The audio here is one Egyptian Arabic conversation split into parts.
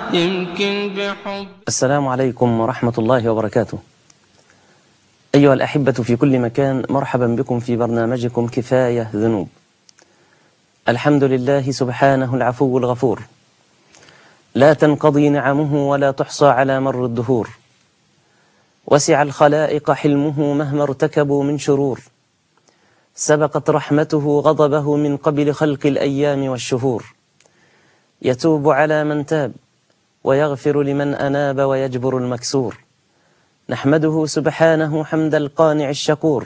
يمكن بحب السلام عليكم ورحمة الله وبركاته أيها الأحبة في كل مكان مرحبا بكم في برنامجكم كفاية ذنوب الحمد لله سبحانه العفو الغفور لا تنقضي نعمه ولا تحصى على مر الدهور وسع الخلائق حلمه مهما ارتكبوا من شرور سبقت رحمته غضبه من قبل خلق الأيام والشهور يتوب على من تاب ويغفر لمن أناب ويجبر المكسور نحمده سبحانه حمد القانع الشكور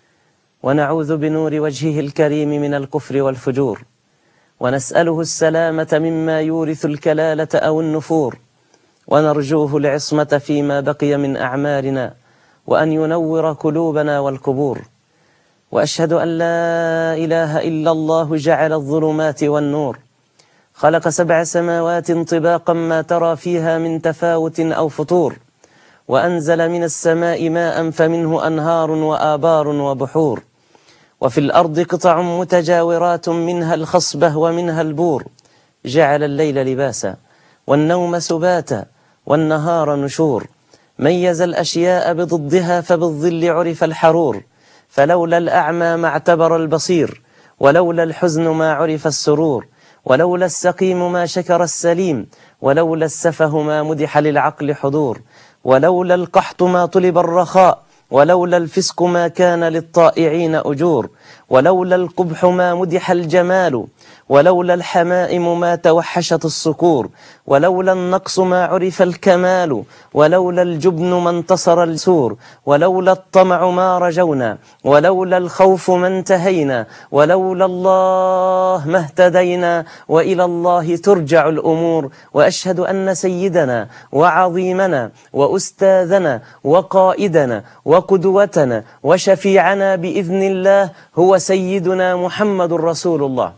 ونعوذ بنور وجهه الكريم من الكفر والفجور ونسأله السلامة مما يورث الكلالة أو النفور ونرجوه العصمة فيما بقي من أعمالنا وأن ينور قلوبنا والقبور وأشهد أن لا إله إلا الله جعل الظلمات والنور خلق سبع سماوات طباقا ما ترى فيها من تفاوت أو فطور وأنزل من السماء ماء فمنه أنهار وآبار وبحور وفي الأرض قطع متجاورات منها الخصبة ومنها البور جعل الليل لباسا والنوم سباتا والنهار نشور ميز الأشياء بضدها فبالظل عرف الحرور فلولا الأعمى ما اعتبر البصير ولولا الحزن ما عرف السرور ولولا السقيم ما شكر السليم ولولا السفه ما مدح للعقل حضور ولولا القحط ما طلب الرخاء ولولا الفسق ما كان للطائعين أجور ولولا القبح ما مدح الجمال ولولا الحمائم ما توحشت الصكور ولولا النقص ما عرف الكمال ولولا الجبن ما انتصر السور ولولا الطمع ما رجونا ولولا الخوف ما انتهينا ولولا الله ما اهتدينا وإلى الله ترجع الأمور وأشهد أن سيدنا وعظيمنا وأستاذنا وقائدنا وقدوتنا وشفيعنا بإذن الله هو سيدنا محمد رسول الله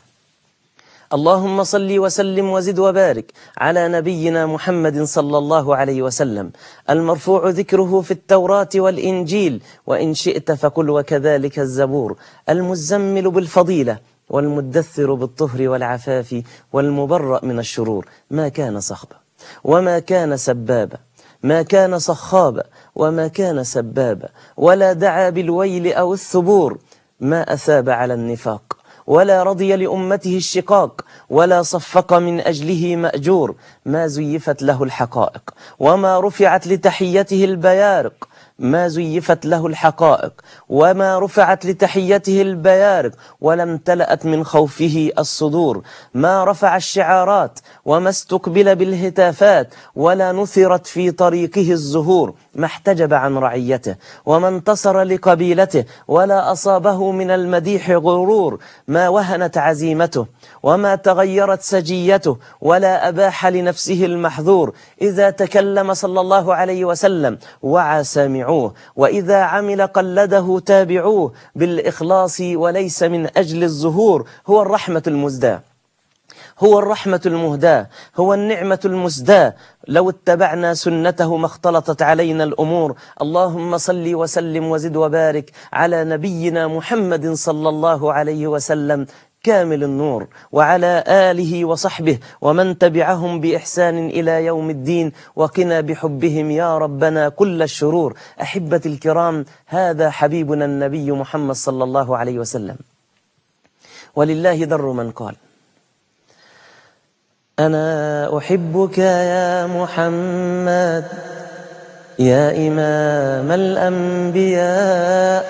اللهم صل وسلم وزد وبارك على نبينا محمد صلى الله عليه وسلم المرفوع ذكره في التوراة والإنجيل وإن شئت فقل وكذلك الزبور المزمل بالفضيلة والمدثر بالطهر والعفاف والمبرأ من الشرور ما كان صخبا وما كان سبابا ما كان صخابا وما كان سبابا ولا دعا بالويل أو الثبور ما أثاب على النفاق ولا رضي لأمته الشقاق ولا صفق من أجله مأجور ما زيفت له الحقائق وما رفعت لتحيته البيارق ما زيفت له الحقائق وما رفعت لتحيته البيارق ولا امتلأت من خوفه الصدور ما رفع الشعارات وما استقبل بالهتافات ولا نثرت في طريقه الزهور ما احتجب عن رعيته وما انتصر لقبيلته ولا أصابه من المديح غرور ما وهنت عزيمته وما تغيرت سجيته ولا أباح لنفسه المحذور إذا تكلم صلى الله عليه وسلم وعى سامعوه وإذا عمل قلده تابعوه بالإخلاص وليس من أجل الظهور هو الرحمة المزداه هو الرحمة المهداة هو النعمة المسداة لو اتبعنا سنته ما اختلطت علينا الأمور اللهم صل وسلم وزد وبارك على نبينا محمد صلى الله عليه وسلم كامل النور وعلى آله وصحبه ومن تبعهم بإحسان إلى يوم الدين وقنا بحبهم يا ربنا كل الشرور أحبة الكرام هذا حبيبنا النبي محمد صلى الله عليه وسلم ولله در من قال أنا أحبك يا محمد يا إمام الأنبياء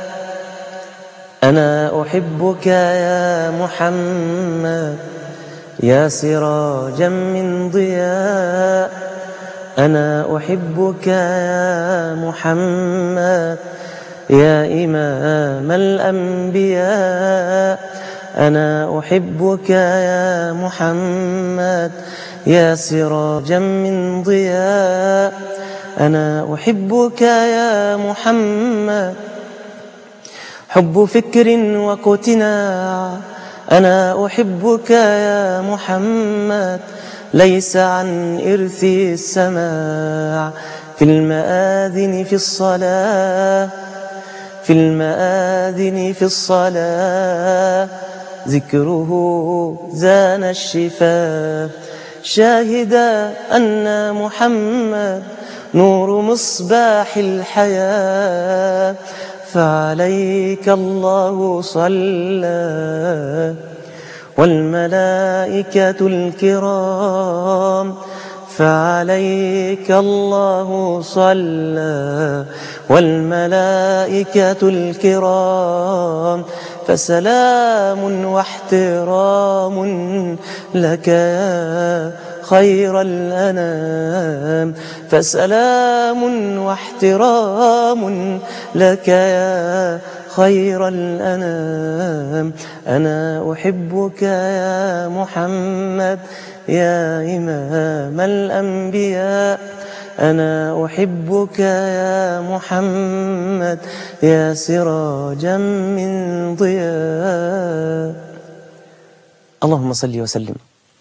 أنا أحبك يا محمد يا سراجا من ضياء أنا أحبك يا محمد يا إمام الأنبياء أنا أحبك يا محمد يا سراجا من ضياء أنا أحبك يا محمد حب فكر وقتناع أنا أحبك يا محمد ليس عن إرث السماع في المآذن في الصلاة في المآذن في الصلاة ذكره زان الشفاء شاهدا أن محمد نور مصباح الحياة فعليك الله صلى والملائكة الكرام فعليك الله صلى والملائكة الكرام فسلام واحترام لك يا خير الأنام فسلام واحترام لك يا خير الأنام أنا أحبك يا محمد يا إمام الأنبياء أنا أحبك يا محمد يا سراجا من ضياء اللهم صل وسلم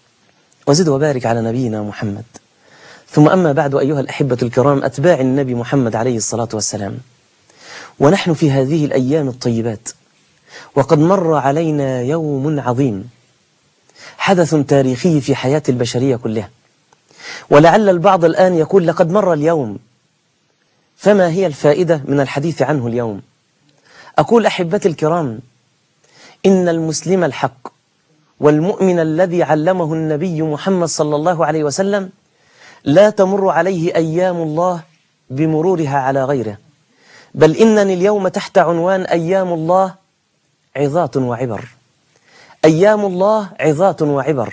وزد وبارك على نبينا محمد ثم أما بعد أيها الأحبة الكرام أتباع النبي محمد عليه الصلاة والسلام ونحن في هذه الأيام الطيبات وقد مر علينا يوم عظيم حدث تاريخي في حياة البشرية كلها ولعل البعض الآن يقول لقد مر اليوم فما هي الفائدة من الحديث عنه اليوم أقول أحبتي الكرام إن المسلم الحق والمؤمن الذي علمه النبي محمد صلى الله عليه وسلم لا تمر عليه أيام الله بمرورها على غيره بل إنني اليوم تحت عنوان أيام الله عظات وعبر أيام الله عظات وعبر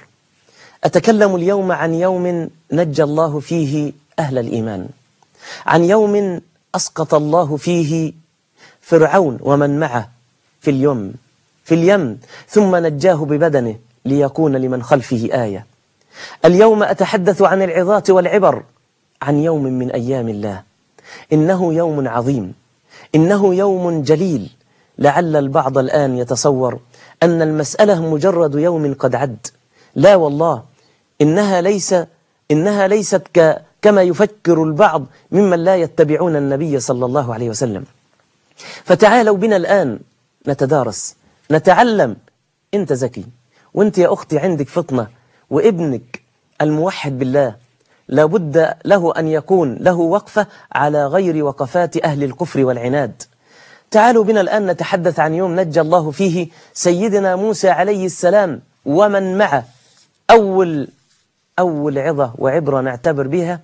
أتكلم اليوم عن يوم نجى الله فيه أهل الإيمان عن يوم أسقط الله فيه فرعون ومن معه في اليم في اليم ثم نجاه ببدنه ليكون لمن خلفه آية اليوم أتحدث عن العظات والعبر عن يوم من أيام الله إنه يوم عظيم إنه يوم جليل لعل البعض الآن يتصور أن المسألة مجرد يوم قد عد لا والله إنها ليس إنها ليست ك كما يفكر البعض ممن لا يتبعون النبي صلى الله عليه وسلم فتعالوا بنا الآن نتدارس نتعلم أنت ذكي وأنت يا أختي عندك فطنة وابنك الموحد بالله لابد له أن يكون له وقفة على غير وقفات أهل الكفر والعناد تعالوا بنا الآن نتحدث عن يوم نجى الله فيه سيدنا موسى عليه السلام ومن معه أول أول عظة وعبرة نعتبر بها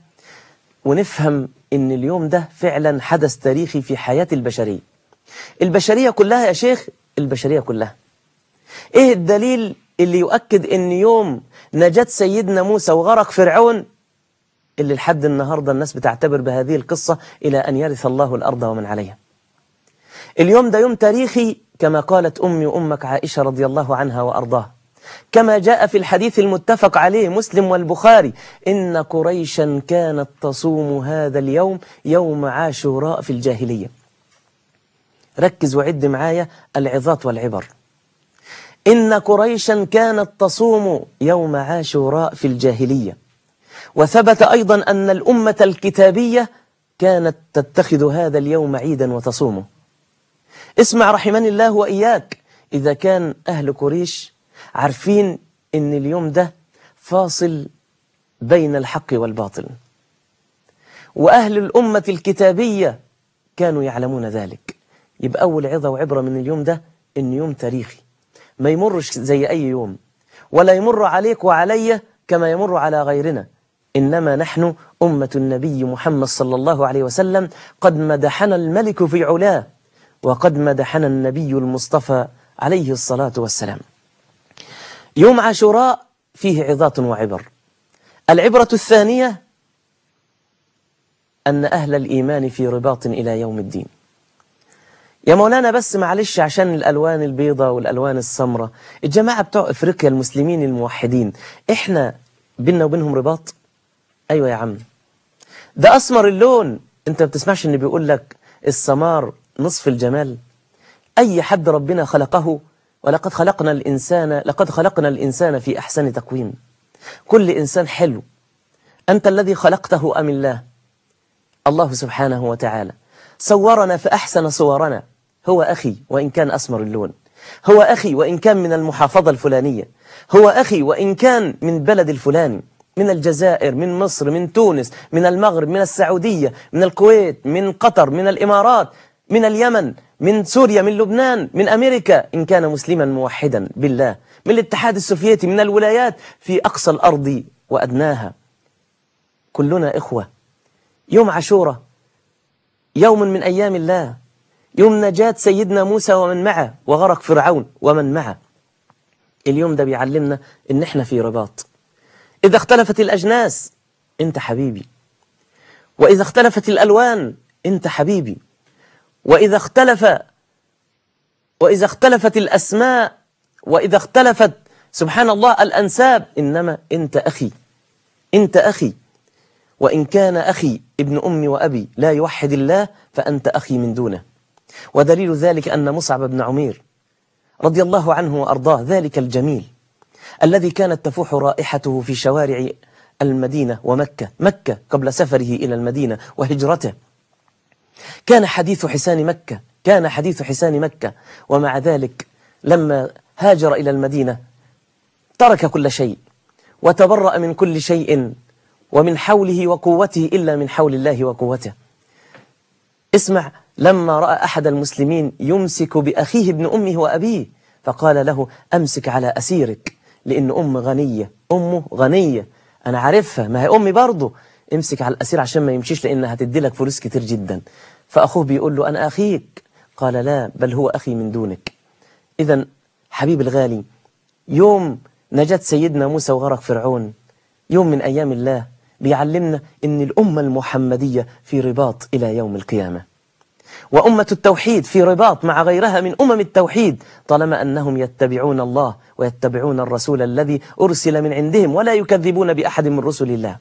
ونفهم إن اليوم ده فعلا حدث تاريخي في حياة البشرية البشرية كلها يا شيخ البشرية كلها إيه الدليل اللي يؤكد إن يوم نجاة سيدنا موسى وغرق فرعون اللي لحد النهاردة الناس بتعتبر بهذه القصة إلى أن يرث الله الأرض ومن عليها اليوم ده يوم تاريخي كما قالت أمي وأمك عائشة رضي الله عنها وأرضاها كما جاء في الحديث المتفق عليه مسلم والبخاري إن قريشا كانت تصوم هذا اليوم يوم عاشوراء في الجاهلية ركز وعد معايا العظات والعبر إن قريشا كانت تصوم يوم عاشوراء في الجاهلية وثبت أيضا أن الأمة الكتابية كانت تتخذ هذا اليوم عيدا وتصومه اسمع رحمني الله وإياك إذا كان أهل قريش عارفين ان اليوم ده فاصل بين الحق والباطل وأهل الأمة الكتابية كانوا يعلمون ذلك يبقى أول عظة وعبرة من اليوم ده إن يوم تاريخي ما يمرش زي أي يوم ولا يمر عليك وعلي كما يمر على غيرنا إنما نحن أمة النبي محمد صلى الله عليه وسلم قد مدحنا الملك في علاه وقد مدحنا النبي المصطفى عليه الصلاة والسلام يوم عاشوراء فيه عظات وعبر العبرة الثانية أن أهل الإيمان في رباط إلى يوم الدين يا مولانا بس معلش عشان الألوان البيضة والألوان السمراء الجماعة بتوع إفريقيا المسلمين الموحدين إحنا بينا وبينهم رباط أيوة يا عم ده أسمر اللون أنت ما بتسمعش إن بيقول لك السمار نصف الجمال أي حد ربنا خلقه ولقد خلقنا الإنسان لقد خلقنا الإنسان في أحسن تقويم كل إنسان حلو أنت الذي خلقته أم الله الله سبحانه وتعالى صورنا فأحسن صورنا هو أخي وإن كان أسمر اللون هو أخي وإن كان من المحافظة الفلانية هو أخي وإن كان من بلد الفلاني من الجزائر من مصر من تونس من المغرب من السعودية من الكويت من قطر من الإمارات من اليمن من سوريا من لبنان من أمريكا إن كان مسلما موحدا بالله من الاتحاد السوفيتي من الولايات في أقصى الأرض وأدناها كلنا إخوة يوم عاشوراء يوم من أيام الله يوم نجاة سيدنا موسى ومن معه وغرق فرعون ومن معه اليوم ده بيعلمنا إن إحنا في رباط إذا اختلفت الأجناس أنت حبيبي وإذا اختلفت الألوان أنت حبيبي وإذا اختلف وإذا اختلفت الأسماء وإذا اختلفت سبحان الله الأنساب إنما أنت أخي أنت أخي وإن كان أخي ابن أمي وأبي لا يوحد الله فأنت أخي من دونه ودليل ذلك أن مصعب بن عمير رضي الله عنه وأرضاه ذلك الجميل الذي كانت تفوح رائحته في شوارع المدينة ومكة مكة قبل سفره إلى المدينة وهجرته كان حديث حسان مكة كان حديث حسان مكة ومع ذلك لما هاجر إلى المدينة ترك كل شيء وتبرأ من كل شيء ومن حوله وقوته إلا من حول الله وقوته اسمع لما رأى أحد المسلمين يمسك بأخيه ابن أمه وأبيه فقال له أمسك على أسيرك لأن أم غنية أمه غنية أنا عارفها ما هي أمي برضه امسك على الأسير عشان ما يمشيش لأنها هتدي لك فلوس كتير جدا فأخوه بيقول له أنا أخيك قال لا بل هو أخي من دونك إذا حبيب الغالي يوم نجت سيدنا موسى وغرق فرعون يوم من أيام الله بيعلمنا أن الأمة المحمدية في رباط إلى يوم القيامة وأمة التوحيد في رباط مع غيرها من أمم التوحيد طالما أنهم يتبعون الله ويتبعون الرسول الذي أرسل من عندهم ولا يكذبون بأحد من رسل الله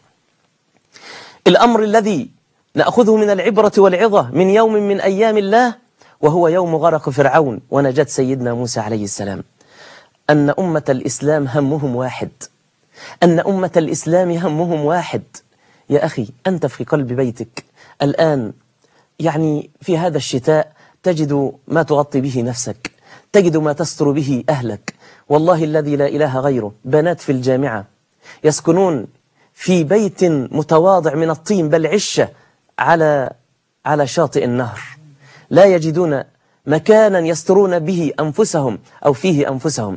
الأمر الذي نأخذه من العبرة والعظة من يوم من أيام الله وهو يوم غرق فرعون ونجاة سيدنا موسى عليه السلام أن أمة الإسلام همهم واحد أن أمة الإسلام همهم واحد يا أخي أنت في قلب بيتك الآن يعني في هذا الشتاء تجد ما تغطي به نفسك تجد ما تستر به أهلك والله الذي لا إله غيره بنات في الجامعة يسكنون في بيت متواضع من الطين بل عشة على على شاطئ النهر لا يجدون مكانا يسترون به أنفسهم أو فيه أنفسهم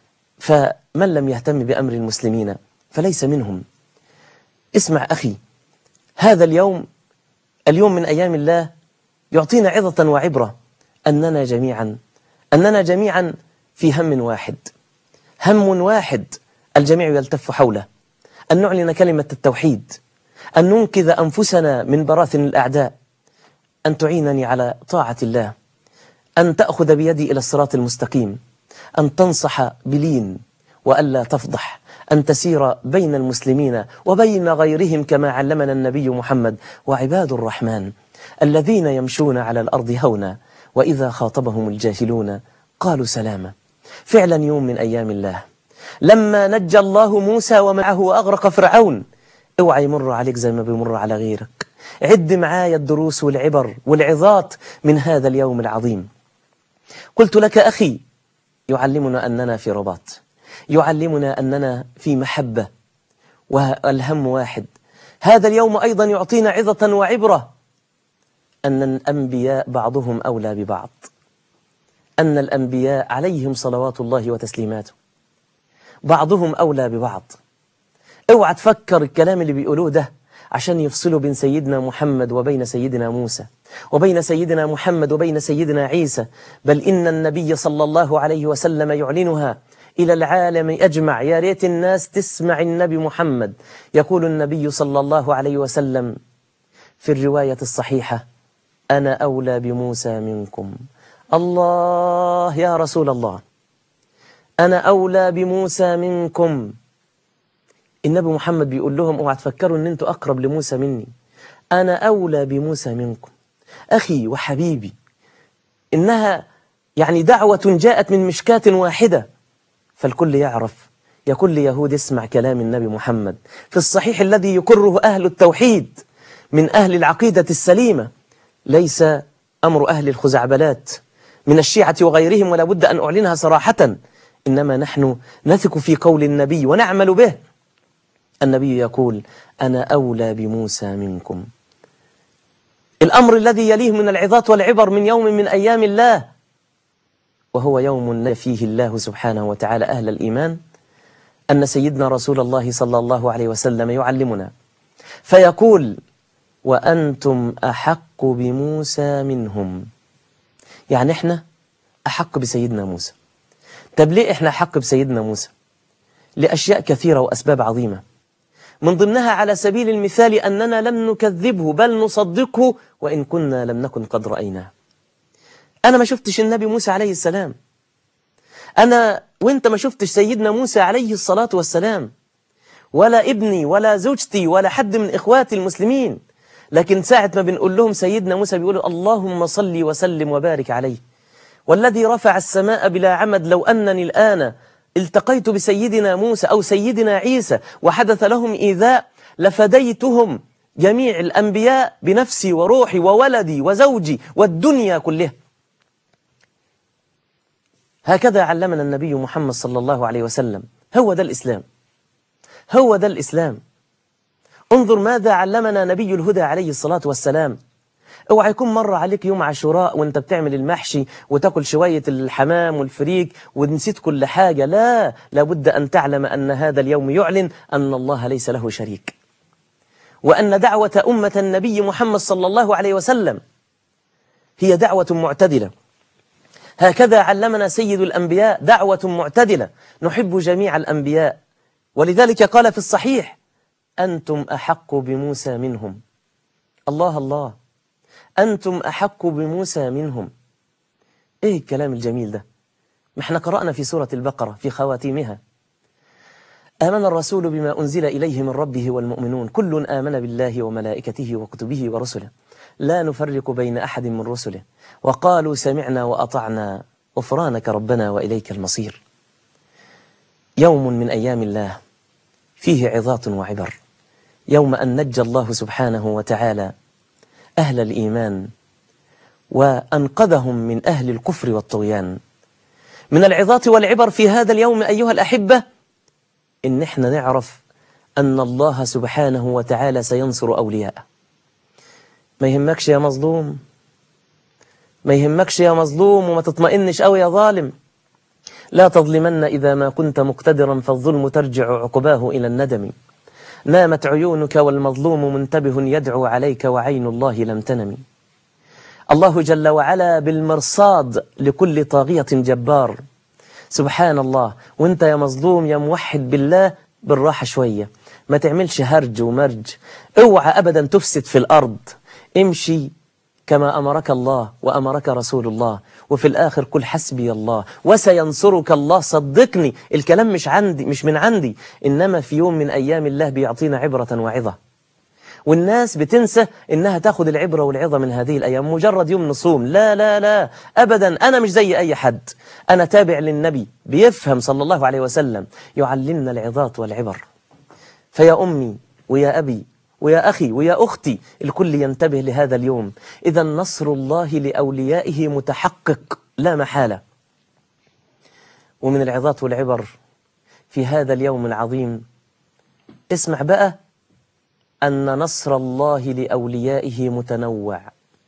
فمن لم يهتم بأمر المسلمين فليس منهم اسمع أخي هذا اليوم اليوم من أيام الله يعطينا عظة وعبرة أننا جميعا أننا جميعا في هم واحد هم واحد الجميع يلتف حوله أن نعلن كلمة التوحيد أن ننقذ أنفسنا من براثن الأعداء أن تعينني على طاعة الله أن تأخذ بيدي إلى الصراط المستقيم أن تنصح بلين وألا تفضح أن تسير بين المسلمين وبين غيرهم كما علمنا النبي محمد وعباد الرحمن الذين يمشون على الأرض هونا وإذا خاطبهم الجاهلون قالوا سلاما فعلا يوم من أيام الله لما نجى الله موسى ومعه وأغرق فرعون اوعى يمر عليك زي ما بيمر على غيرك عد معايا الدروس والعبر والعظات من هذا اليوم العظيم قلت لك أخي يعلمنا أننا في رباط يعلمنا أننا في محبة والهم واحد هذا اليوم أيضا يعطينا عظة وعبرة أن الأنبياء بعضهم أولى ببعض أن الأنبياء عليهم صلوات الله وتسليماته بعضهم أولى ببعض اوعى تفكر الكلام اللي بيقولوه ده عشان يفصلوا بين سيدنا محمد وبين سيدنا موسى وبين سيدنا محمد وبين سيدنا عيسى بل إن النبي صلى الله عليه وسلم يعلنها إلى العالم أجمع يا ريت الناس تسمع النبي محمد يقول النبي صلى الله عليه وسلم في الرواية الصحيحة أنا أولى بموسى منكم الله يا رسول الله أنا أولى بموسى منكم النبي محمد بيقول لهم اوعى تفكروا ان انتوا اقرب لموسى مني انا اولى بموسى منكم اخي وحبيبي انها يعني دعوة جاءت من مشكاة واحدة فالكل يعرف يا كل يهود اسمع كلام النبي محمد في الصحيح الذي يقره أهل التوحيد من أهل العقيدة السليمة ليس أمر أهل الخزعبلات من الشيعة وغيرهم ولا بد أن أعلنها صراحة إنما نحن نثق في قول النبي ونعمل به النبي يقول أنا أولى بموسى منكم الأمر الذي يليه من العظات والعبر من يوم من أيام الله وهو يوم فيه الله سبحانه وتعالى أهل الإيمان أن سيدنا رسول الله صلى الله عليه وسلم يعلمنا فيقول وأنتم أحق بموسى منهم يعني إحنا أحق بسيدنا موسى طب ليه إحنا أحق بسيدنا موسى لأشياء كثيرة وأسباب عظيمة من ضمنها على سبيل المثال أننا لم نكذبه بل نصدقه وإن كنا لم نكن قد رأيناه أنا ما شفتش النبي موسى عليه السلام أنا وإنت ما شفتش سيدنا موسى عليه الصلاة والسلام ولا ابني ولا زوجتي ولا حد من إخواتي المسلمين لكن ساعة ما بنقول لهم سيدنا موسى بيقولوا اللهم صل وسلم وبارك عليه والذي رفع السماء بلا عمد لو أنني الآن التقيت بسيدنا موسى أو سيدنا عيسى وحدث لهم إيذاء لفديتهم جميع الأنبياء بنفسي وروحي وولدي وزوجي والدنيا كلها هكذا علمنا النبي محمد صلى الله عليه وسلم هو ده الإسلام هو ده الإسلام انظر ماذا علمنا نبي الهدى عليه الصلاة والسلام اوعى يكون مر عليك يوم عاشوراء وانت بتعمل المحشي وتاكل شوية الحمام والفريك ونسيت كل حاجة لا لابد أن تعلم أن هذا اليوم يعلن أن الله ليس له شريك وأن دعوة أمة النبي محمد صلى الله عليه وسلم هي دعوة معتدلة هكذا علمنا سيد الأنبياء دعوة معتدلة نحب جميع الأنبياء ولذلك قال في الصحيح أنتم أحق بموسى منهم الله الله أنتم أحق بموسى منهم إيه الكلام الجميل ده ما احنا قرأنا في سورة البقرة في خواتيمها آمن الرسول بما أنزل إليه من ربه والمؤمنون كل آمن بالله وملائكته وكتبه ورسله لا نفرق بين أحد من رسله وقالوا سمعنا وأطعنا غفرانك ربنا وإليك المصير يوم من أيام الله فيه عظات وعبر يوم أن نجى الله سبحانه وتعالى أهل الإيمان وأنقذهم من أهل الكفر والطغيان من العظات والعبر في هذا اليوم أيها الأحبة إن إحنا نعرف أن الله سبحانه وتعالى سينصر أولياءه ما يهمكش يا مظلوم ما يهمكش يا مظلوم وما تطمئنش أو يا ظالم لا تظلمن إذا ما كنت مقتدرا فالظلم ترجع عقباه إلى الندم نامت عيونك والمظلوم منتبه يدعو عليك وعين الله لم تنم الله جل وعلا بالمرصاد لكل طاغية جبار سبحان الله وانت يا مظلوم يا موحد بالله بالراحة شوية ما تعملش هرج ومرج اوعى أبدا تفسد في الأرض امشي كما أمرك الله وأمرك رسول الله وفي الآخر قل حسبي الله وسينصرك الله صدقني الكلام مش عندي مش من عندي إنما في يوم من أيام الله بيعطينا عبرة وعظة والناس بتنسى إنها تاخد العبرة والعظة من هذه الأيام مجرد يوم نصوم لا لا لا أبدا أنا مش زي أي حد أنا تابع للنبي بيفهم صلى الله عليه وسلم يعلمنا العظات والعبر فيا أمي ويا أبي ويا أخي ويا أختي الكل ينتبه لهذا اليوم إذا نصر الله لأوليائه متحقق لا محالة ومن العظات والعبر في هذا اليوم العظيم اسمع بقى أن نصر الله لأوليائه متنوع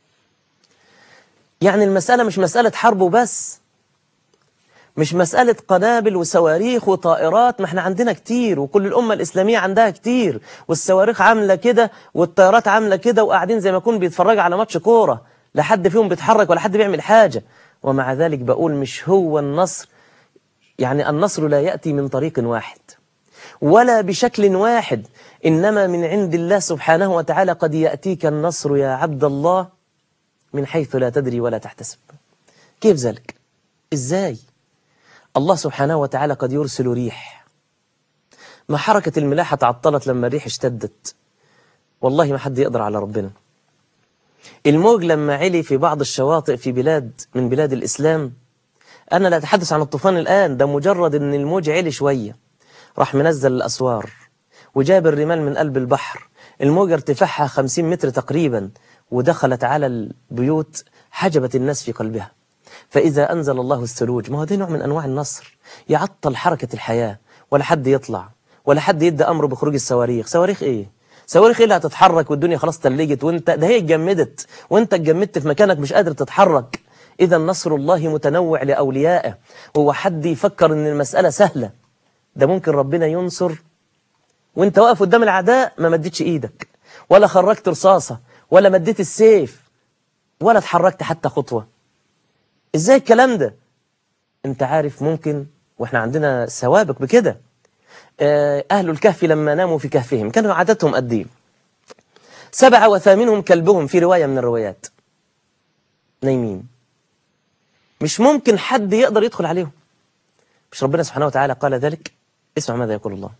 يعني المسألة مش مسألة حرب وبس مش مسألة قنابل وصواريخ وطائرات ما احنا عندنا كتير وكل الأمة الإسلامية عندها كتير والصواريخ عاملة كده والطيارات عاملة كده وقاعدين زي ما يكون بيتفرجوا على ماتش كورة لا حد فيهم بيتحرك ولا حد بيعمل حاجة ومع ذلك بقول مش هو النصر يعني النصر لا يأتي من طريق واحد ولا بشكل واحد إنما من عند الله سبحانه وتعالى قد يأتيك النصر يا عبد الله من حيث لا تدري ولا تحتسب كيف ذلك؟ إزاي؟ الله سبحانه وتعالى قد يرسل ريح ما حركة الملاحة تعطلت لما الريح اشتدت والله ما حد يقدر على ربنا الموج لما علي في بعض الشواطئ في بلاد من بلاد الإسلام أنا لا أتحدث عن الطوفان الآن ده مجرد أن الموج علي شوية راح منزل الأسوار وجاب الرمال من قلب البحر الموجة ارتفاعها 50 متر تقريبا ودخلت على البيوت حجبت الناس في قلبها فإذا أنزل الله الثلوج ما هو ده نوع من أنواع النصر يعطل حركة الحياة ولا حد يطلع ولا حد يدي أمره بخروج الصواريخ صواريخ إيه صواريخ إيه اللي هتتحرك والدنيا خلاص تلجت وانت ده هي اتجمدت وانت اتجمدت في مكانك مش قادر تتحرك إذا نصر الله متنوع لأوليائه هو حد يفكر إن المسألة سهلة ده ممكن ربنا ينصر وانت واقف قدام الأعداء ما مدتش إيدك ولا خرجت رصاصة ولا مديت السيف ولا اتحركت حتى خطوة ازاي الكلام ده انت عارف ممكن واحنا عندنا سوابق بكده آه، أهل الكهف لما ناموا في كهفهم كانوا عادتهم قد ايه سبعة وثامنهم كلبهم في رواية من الروايات نايمين مش ممكن حد يقدر يدخل عليهم مش ربنا سبحانه وتعالى قال ذلك اسمع ماذا يقول الله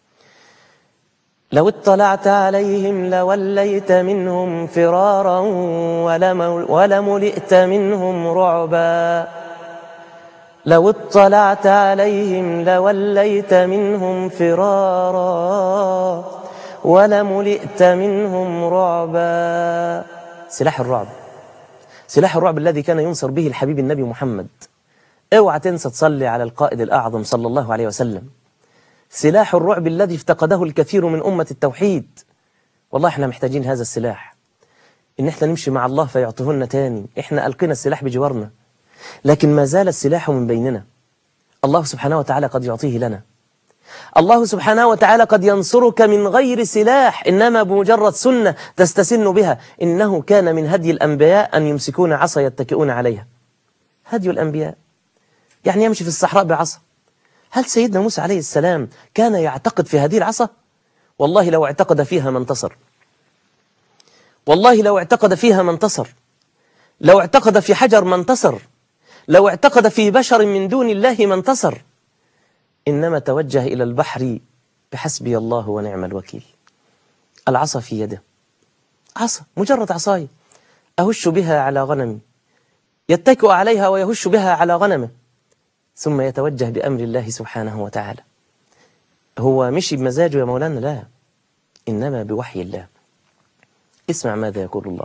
لو اطلعت عليهم لوليت منهم فرارا ولم- ولملئت منهم رعبا لو اطلعت عليهم لوليت منهم فرارا ولملئت منهم رعبا سلاح الرعب سلاح الرعب الذي كان ينصر به الحبيب النبي محمد اوعى تنسى تصلي على القائد الأعظم صلى الله عليه وسلم سلاح الرعب الذي افتقده الكثير من أمة التوحيد والله احنا محتاجين هذا السلاح ان احنا نمشي مع الله فيعطيهن تاني احنا ألقينا السلاح بجوارنا لكن ما زال السلاح من بيننا الله سبحانه وتعالى قد يعطيه لنا الله سبحانه وتعالى قد ينصرك من غير سلاح إنما بمجرد سنة تستسن بها إنه كان من هدي الأنبياء أن يمسكون عصا يتكئون عليها هدي الأنبياء يعني يمشي في الصحراء بعصا هل سيدنا موسى عليه السلام كان يعتقد في هذه العصا والله لو اعتقد فيها ما انتصر والله لو اعتقد فيها ما انتصر لو اعتقد في حجر ما انتصر لو اعتقد في بشر من دون الله ما انتصر إنما توجه إلى البحر بحسبي الله ونعم الوكيل العصا في يده عصا مجرد عصاي أهش بها على غنمي يتكئ عليها ويهش بها على غنمه ثم يتوجه بأمر الله سبحانه وتعالى هو مشي بمزاجه يا مولانا لا إنما بوحي الله اسمع ماذا يقول الله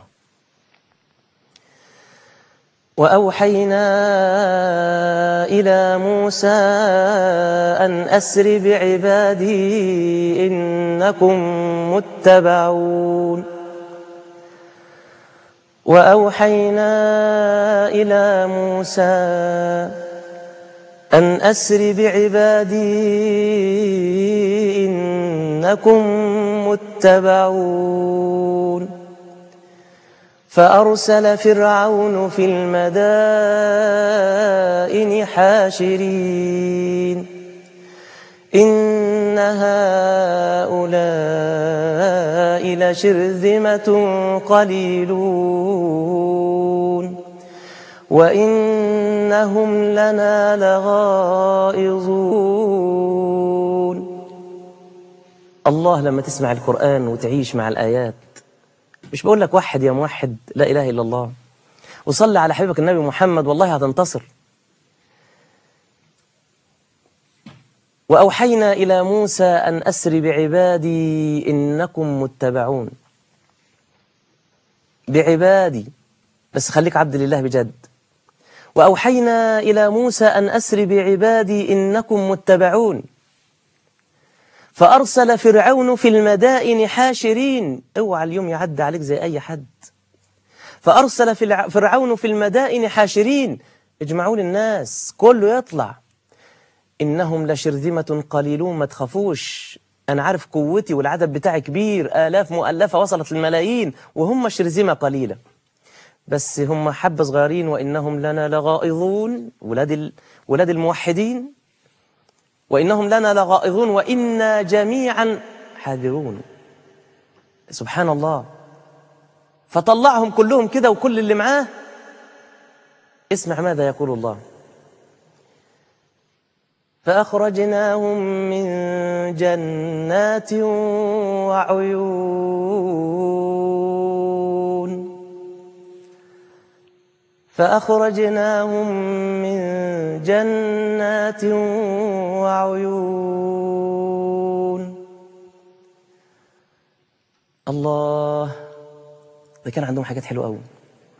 وأوحينا إلى موسى أن أسر بعبادي إنكم متبعون وأوحينا إلى موسى أن أسر بعبادي إنكم متبعون فأرسل فرعون في المدائن حاشرين إن هؤلاء لشرذمة قليلون وإنهم لنا لغائظون الله لما تسمع القرآن وتعيش مع الآيات مش بقول لك وحد يا موحد لا إله إلا الله وصلي على حبيبك النبي محمد والله هتنتصر وأوحينا إلى موسى أن أسر بعبادي إنكم متبعون بعبادي بس خليك عبد لله بجد وأوحينا إلى موسى أن أسر بعبادي إنكم متبعون فأرسل فرعون في المدائن حاشرين اوعى اليوم يعدي عليك زي أي حد فأرسل في فرعون في المدائن حاشرين اجمعوا لي الناس كله يطلع إنهم لشرذمة قليلون ما تخافوش أنا عارف قوتي والعدد بتاعي كبير آلاف مؤلفة وصلت للملايين وهم شرذمة قليلة بس هم حبة صغيرين وإنهم لنا لغائظون ولاد, ال... ولاد الموحدين وإنهم لنا لغائظون وإنا جميعا حاذرون سبحان الله فطلعهم كلهم كده وكل اللي معاه اسمع ماذا يقول الله فأخرجناهم من جنات وعيون فأخرجناهم من جنات وعيون الله ده كان عندهم حاجات حلوة أوي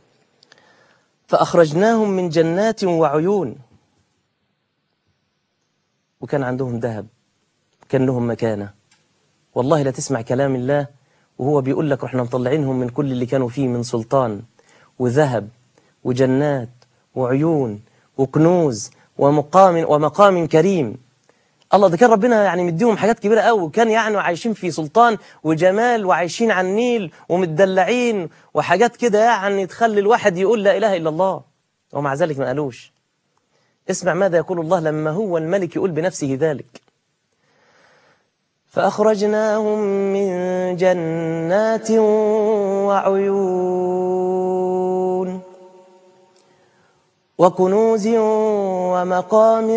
فأخرجناهم من جنات وعيون وكان عندهم ذهب كان لهم مكانة والله لا تسمع كلام الله وهو بيقول لك احنا مطلعينهم من كل اللي كانوا فيه من سلطان وذهب وجنات وعيون وكنوز ومقام ومقام كريم الله ده كان ربنا يعني مديهم حاجات كبيرة قوي وكان يعني عايشين في سلطان وجمال وعايشين على النيل ومتدلعين وحاجات كده يعني تخلي الواحد يقول لا إله إلا الله ومع ذلك ما قالوش اسمع ماذا يقول الله لما هو الملك يقول بنفسه ذلك فأخرجناهم من جنات وعيون وكنوز ومقام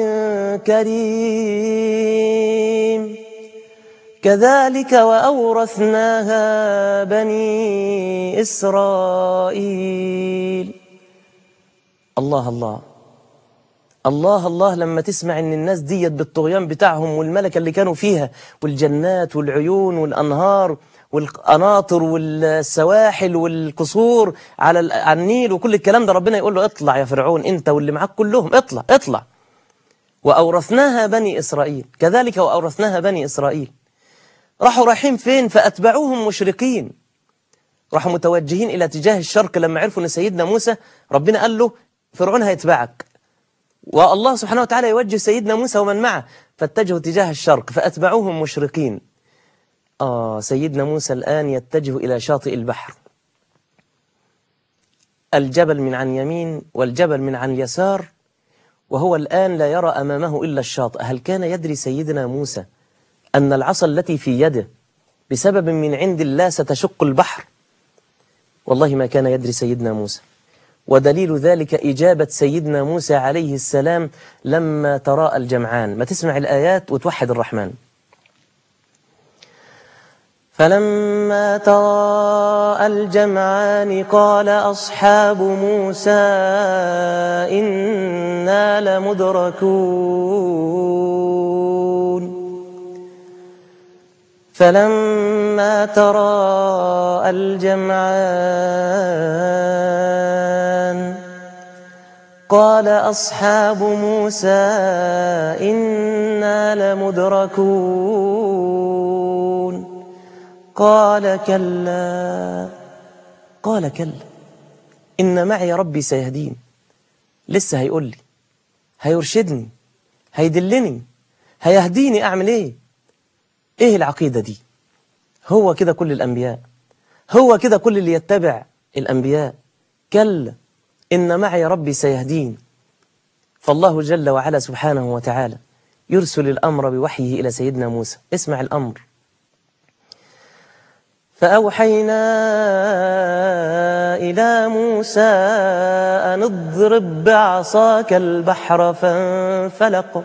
كريم كذلك وأورثناها بني إسرائيل الله الله الله الله لما تسمع ان الناس ديت بالطغيان بتاعهم والملكة اللي كانوا فيها والجنات والعيون والأنهار والقناطر والسواحل والقصور على ال- على النيل وكل الكلام ده ربنا يقول له اطلع يا فرعون انت واللي معاك كلهم اطلع اطلع وأورثناها بني إسرائيل كذلك وأورثناها بني إسرائيل راحوا رايحين فين فأتبعوهم مشرقين راحوا متوجهين إلى اتجاه الشرق لما عرفوا أن سيدنا موسى ربنا قال له فرعون هيتبعك والله سبحانه وتعالى يوجه سيدنا موسى ومن معه فاتجهوا اتجاه الشرق فأتبعوهم مشرقين آه سيدنا موسى الآن يتجه إلى شاطئ البحر الجبل من عن يمين والجبل من عن يسار وهو الآن لا يرى أمامه إلا الشاطئ هل كان يدري سيدنا موسى أن العصا التي في يده بسبب من عند الله ستشق البحر والله ما كان يدري سيدنا موسى ودليل ذلك إجابة سيدنا موسى عليه السلام لما تراءى الجمعان ما تسمع الآيات وتوحد الرحمن فلما تراءى الجمعان قال أصحاب موسى إنا لمدركون فلما تراءى الجمعان قال أصحاب موسى إنا لمدركون قال كلا قال كلا إن معي ربي سيهدين لسه هيقول لي هيرشدني هيدلني هيهديني أعمل إيه إيه العقيدة دي هو كده كل الأنبياء هو كده كل اللي يتبع الأنبياء كلا إن معي ربي سيهدين فالله جل وعلا سبحانه وتعالى يرسل الأمر بوحيه إلى سيدنا موسى اسمع الأمر فأوحينا إلى موسى أن اضرب بعصاك البحر فانفلق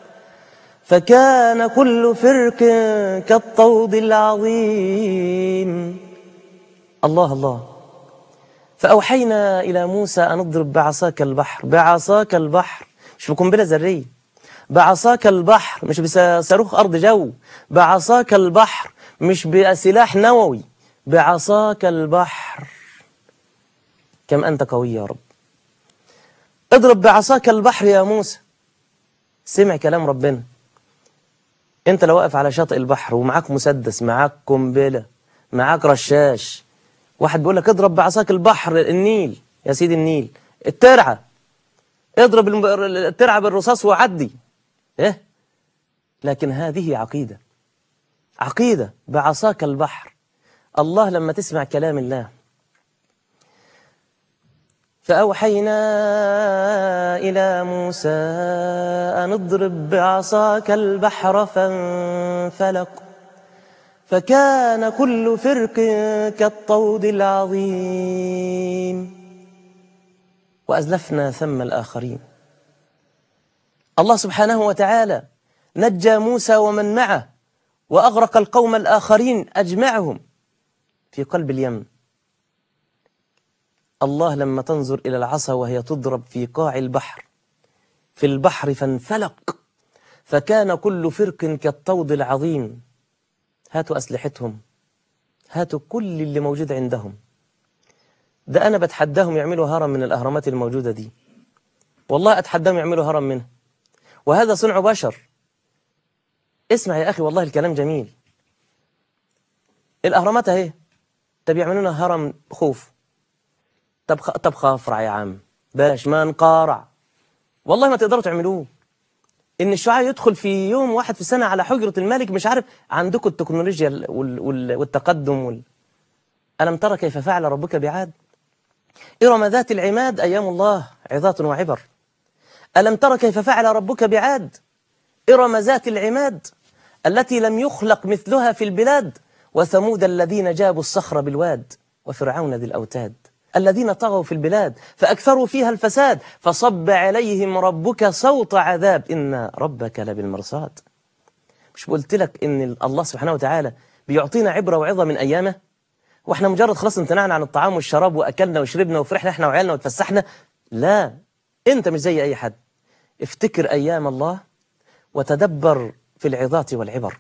فكان كل فرق كالطود العظيم الله الله فأوحينا إلى موسى أن اضرب بعصاك البحر بعصاك البحر مش بقنبلة ذرية بعصاك البحر مش بصاروخ أرض جو بعصاك البحر مش بسلاح نووي بعصاك البحر كم أنت قوي يا رب اضرب بعصاك البحر يا موسى سمع كلام ربنا انت لو واقف على شاطئ البحر ومعاك مسدس معاك قنبله معاك رشاش واحد بيقول لك اضرب بعصاك البحر النيل يا سيدي النيل الترعه اضرب الم- الترعه بالرصاص وعدي ايه لكن هذه عقيده عقيده بعصاك البحر الله لما تسمع كلام الله فأوحينا إلى موسى أن اضرب بعصاك البحر فانفلق فكان كل فرق كالطود العظيم وأزلفنا ثم الآخرين الله سبحانه وتعالى نجى موسى ومن معه وأغرق القوم الآخرين أجمعهم في قلب اليم الله لما تنظر إلى العصا وهي تضرب في قاع البحر في البحر فانفلق فكان كل فرق كالطود العظيم هاتوا أسلحتهم هاتوا كل اللي موجود عندهم ده أنا بتحداهم يعملوا هرم من الأهرامات الموجودة دي والله أتحداهم يعملوا هرم منها وهذا صنع بشر اسمع يا أخي والله الكلام جميل الأهرامات أهي طب يعملوا لنا هرم خوف طب خ... طب خافرع يا عم باش ما نقارع والله ما تقدروا تعملوه ان الشعاع يدخل في يوم واحد في السنه على حجره الملك مش عارف عندكم التكنولوجيا ال- وال... وال... والتقدم وال... الم ترى كيف فعل ربك بعاد ارم ذات العماد ايام الله عظات وعبر الم ترى كيف فعل ربك بعاد ارم ذات العماد التي لم يخلق مثلها في البلاد وثمود الذين جابوا الصخر بالواد وفرعون ذي الأوتاد الذين طغوا في البلاد فأكثروا فيها الفساد فصب عليهم ربك صوت عذاب إن ربك لبالمرصاد مش قلت لك إن الله سبحانه وتعالى بيعطينا عبرة وعظة من أيامه واحنا مجرد خلاص امتنعنا عن الطعام والشراب واكلنا وشربنا وفرحنا احنا وعيالنا وتفسحنا لا انت مش زي اي حد افتكر ايام الله وتدبر في العظات والعبر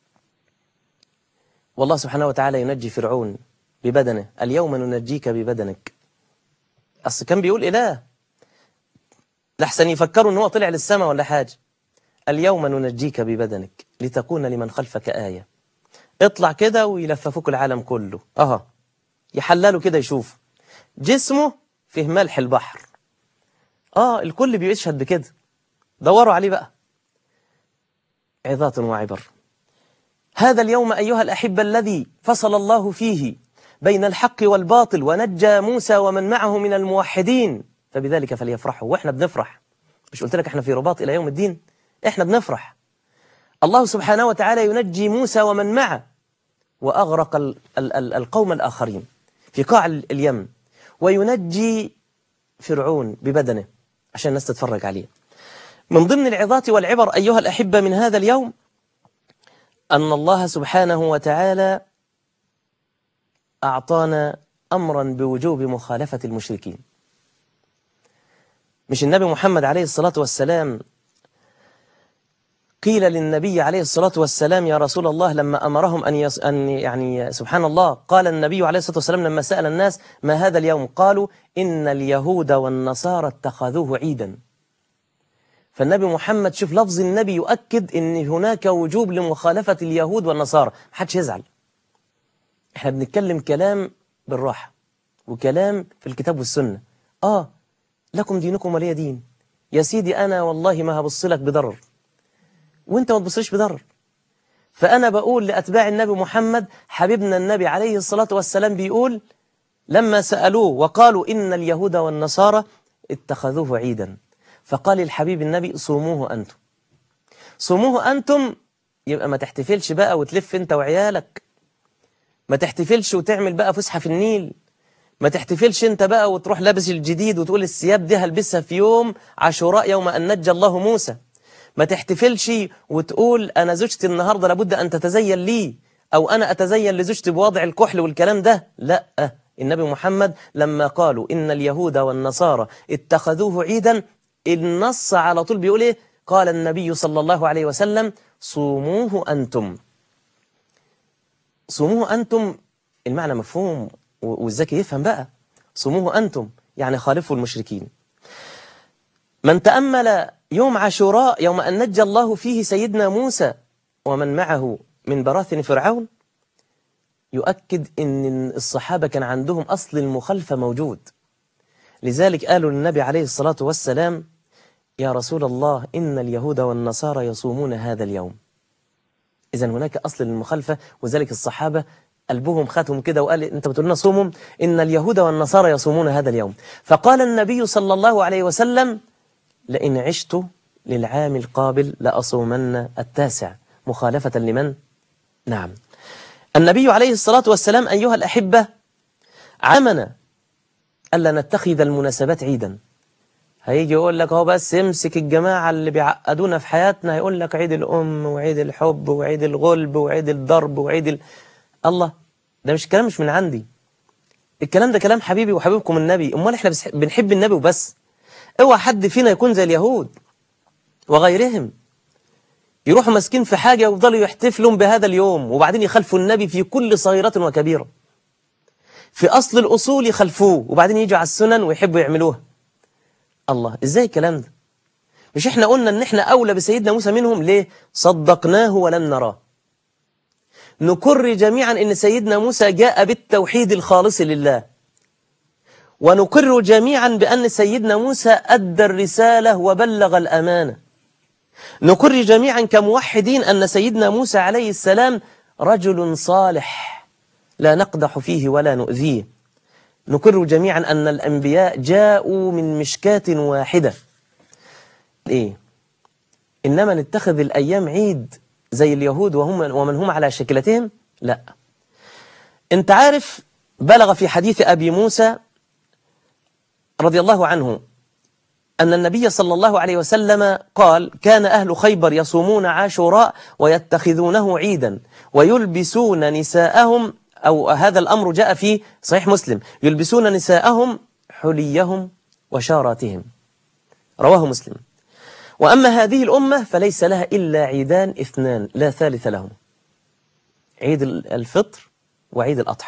والله سبحانه وتعالى ينجي فرعون ببدنه اليوم ننجيك ببدنك اصل كان بيقول اله لحسن يفكروا ان هو طلع للسماء ولا حاجه اليوم ننجيك ببدنك لتكون لمن خلفك ايه اطلع كده ويلففوك العالم كله اها يحللوا كده يشوف جسمه فيه ملح البحر اه الكل بيشهد بكده دوروا عليه بقى عظات وعبر هذا اليوم أيها الأحبة الذي فصل الله فيه بين الحق والباطل ونجى موسى ومن معه من الموحدين فبذلك فليفرحوا وإحنا بنفرح مش قلت لك إحنا في رباط إلى يوم الدين إحنا بنفرح الله سبحانه وتعالى ينجي موسى ومن معه وأغرق ال ال ال القوم الآخرين في قاع ال- اليم وينجي فرعون ببدنه عشان الناس تتفرج عليه من ضمن العظات والعبر أيها الأحبة من هذا اليوم أن الله سبحانه وتعالى أعطانا أمرا بوجوب مخالفة المشركين مش النبي محمد عليه الصلاة والسلام قيل للنبي عليه الصلاة والسلام يا رسول الله لما أمرهم أن, يص... أن يعني سبحان الله قال النبي عليه الصلاة والسلام لما سأل الناس ما هذا اليوم قالوا إن اليهود والنصارى اتخذوه عيدا فالنبي محمد شوف لفظ النبي يؤكد ان هناك وجوب لمخالفة اليهود والنصارى محدش يزعل احنا بنتكلم كلام بالراحة وكلام في الكتاب والسنة اه لكم دينكم ولي دين يا سيدي انا والله ما هبص لك بضرر وانت ما تبصليش بضرر فانا بقول لاتباع النبي محمد حبيبنا النبي عليه الصلاة والسلام بيقول لما سألوه وقالوا إن اليهود والنصارى اتخذوه عيدا فقال الحبيب النبي صوموه أنتم صوموه أنتم يبقى ما تحتفلش بقى وتلف أنت وعيالك ما تحتفلش وتعمل بقى فسحة في النيل ما تحتفلش أنت بقى وتروح لابس الجديد وتقول الثياب دي هلبسها في يوم عاشوراء يوم أن نجى الله موسى ما تحتفلش وتقول أنا زوجتي النهاردة لابد أن تتزين لي أو أنا أتزين لزوجتي بوضع الكحل والكلام ده لا النبي محمد لما قالوا إن اليهود والنصارى اتخذوه عيدا النص على طول بيقول إيه قال النبي صلى الله عليه وسلم صوموه أنتم صوموه أنتم المعنى مفهوم والذكي يفهم بقى صوموه أنتم يعني خالفوا المشركين من تأمل يوم عاشوراء يوم أن نجى الله فيه سيدنا موسى ومن معه من براثن فرعون يؤكد أن الصحابة كان عندهم أصل المخالفة موجود لذلك قالوا للنبي عليه الصلاة والسلام يا رسول الله إن اليهود والنصارى يصومون هذا اليوم إذا هناك أصل للمخالفة وذلك الصحابة قلبهم خاتهم كده وقال أنت بتقول لنا صوموا إن اليهود والنصارى يصومون هذا اليوم فقال النبي صلى الله عليه وسلم لئن عشت للعام القابل لأصومن التاسع مخالفة لمن؟ نعم النبي عليه الصلاة والسلام أيها الأحبة عمنا ألا نتخذ المناسبات عيدا هيجي يقول لك هو بس امسك الجماعة اللي بيعقدونا في حياتنا هيقول لك عيد الأم وعيد الحب وعيد الغلب وعيد الضرب وعيد ال... الله ده مش كلام مش من عندي الكلام ده كلام حبيبي وحبيبكم النبي امال احنا بس- بنحب النبي وبس اوعى حد فينا يكون زي اليهود وغيرهم يروحوا ماسكين في حاجة ويفضلوا يحتفلوا بهذا اليوم وبعدين يخلفوا النبي في كل صغيرة وكبيرة في أصل الأصول يخلفوه وبعدين يجوا على السنن ويحبوا يعملوها الله إزاي الكلام ده مش احنا قلنا ان احنا اولى بسيدنا موسى منهم ليه صدقناه ولم نراه نكر جميعا ان سيدنا موسى جاء بالتوحيد الخالص لله ونقر جميعا بأن سيدنا موسى أدى الرسالة وبلغ الأمانة نقر جميعا كموحدين أن سيدنا موسى عليه السلام رجل صالح لا نقدح فيه ولا نؤذيه نقر جميعا أن الأنبياء جاءوا من مشكاة واحدة إيه؟ إنما نتخذ الأيام عيد زي اليهود وهم ومن هم على شكلتهم لا انت عارف بلغ في حديث أبي موسى رضي الله عنه أن النبي صلى الله عليه وسلم قال كان أهل خيبر يصومون عاشوراء ويتخذونه عيدا ويلبسون نساءهم أو هذا الأمر جاء في صحيح مسلم يلبسون نساءهم حليهم وشاراتهم رواه مسلم وأما هذه الأمة فليس لها إلا عيدان اثنان لا ثالث لهم عيد الفطر وعيد الأضحى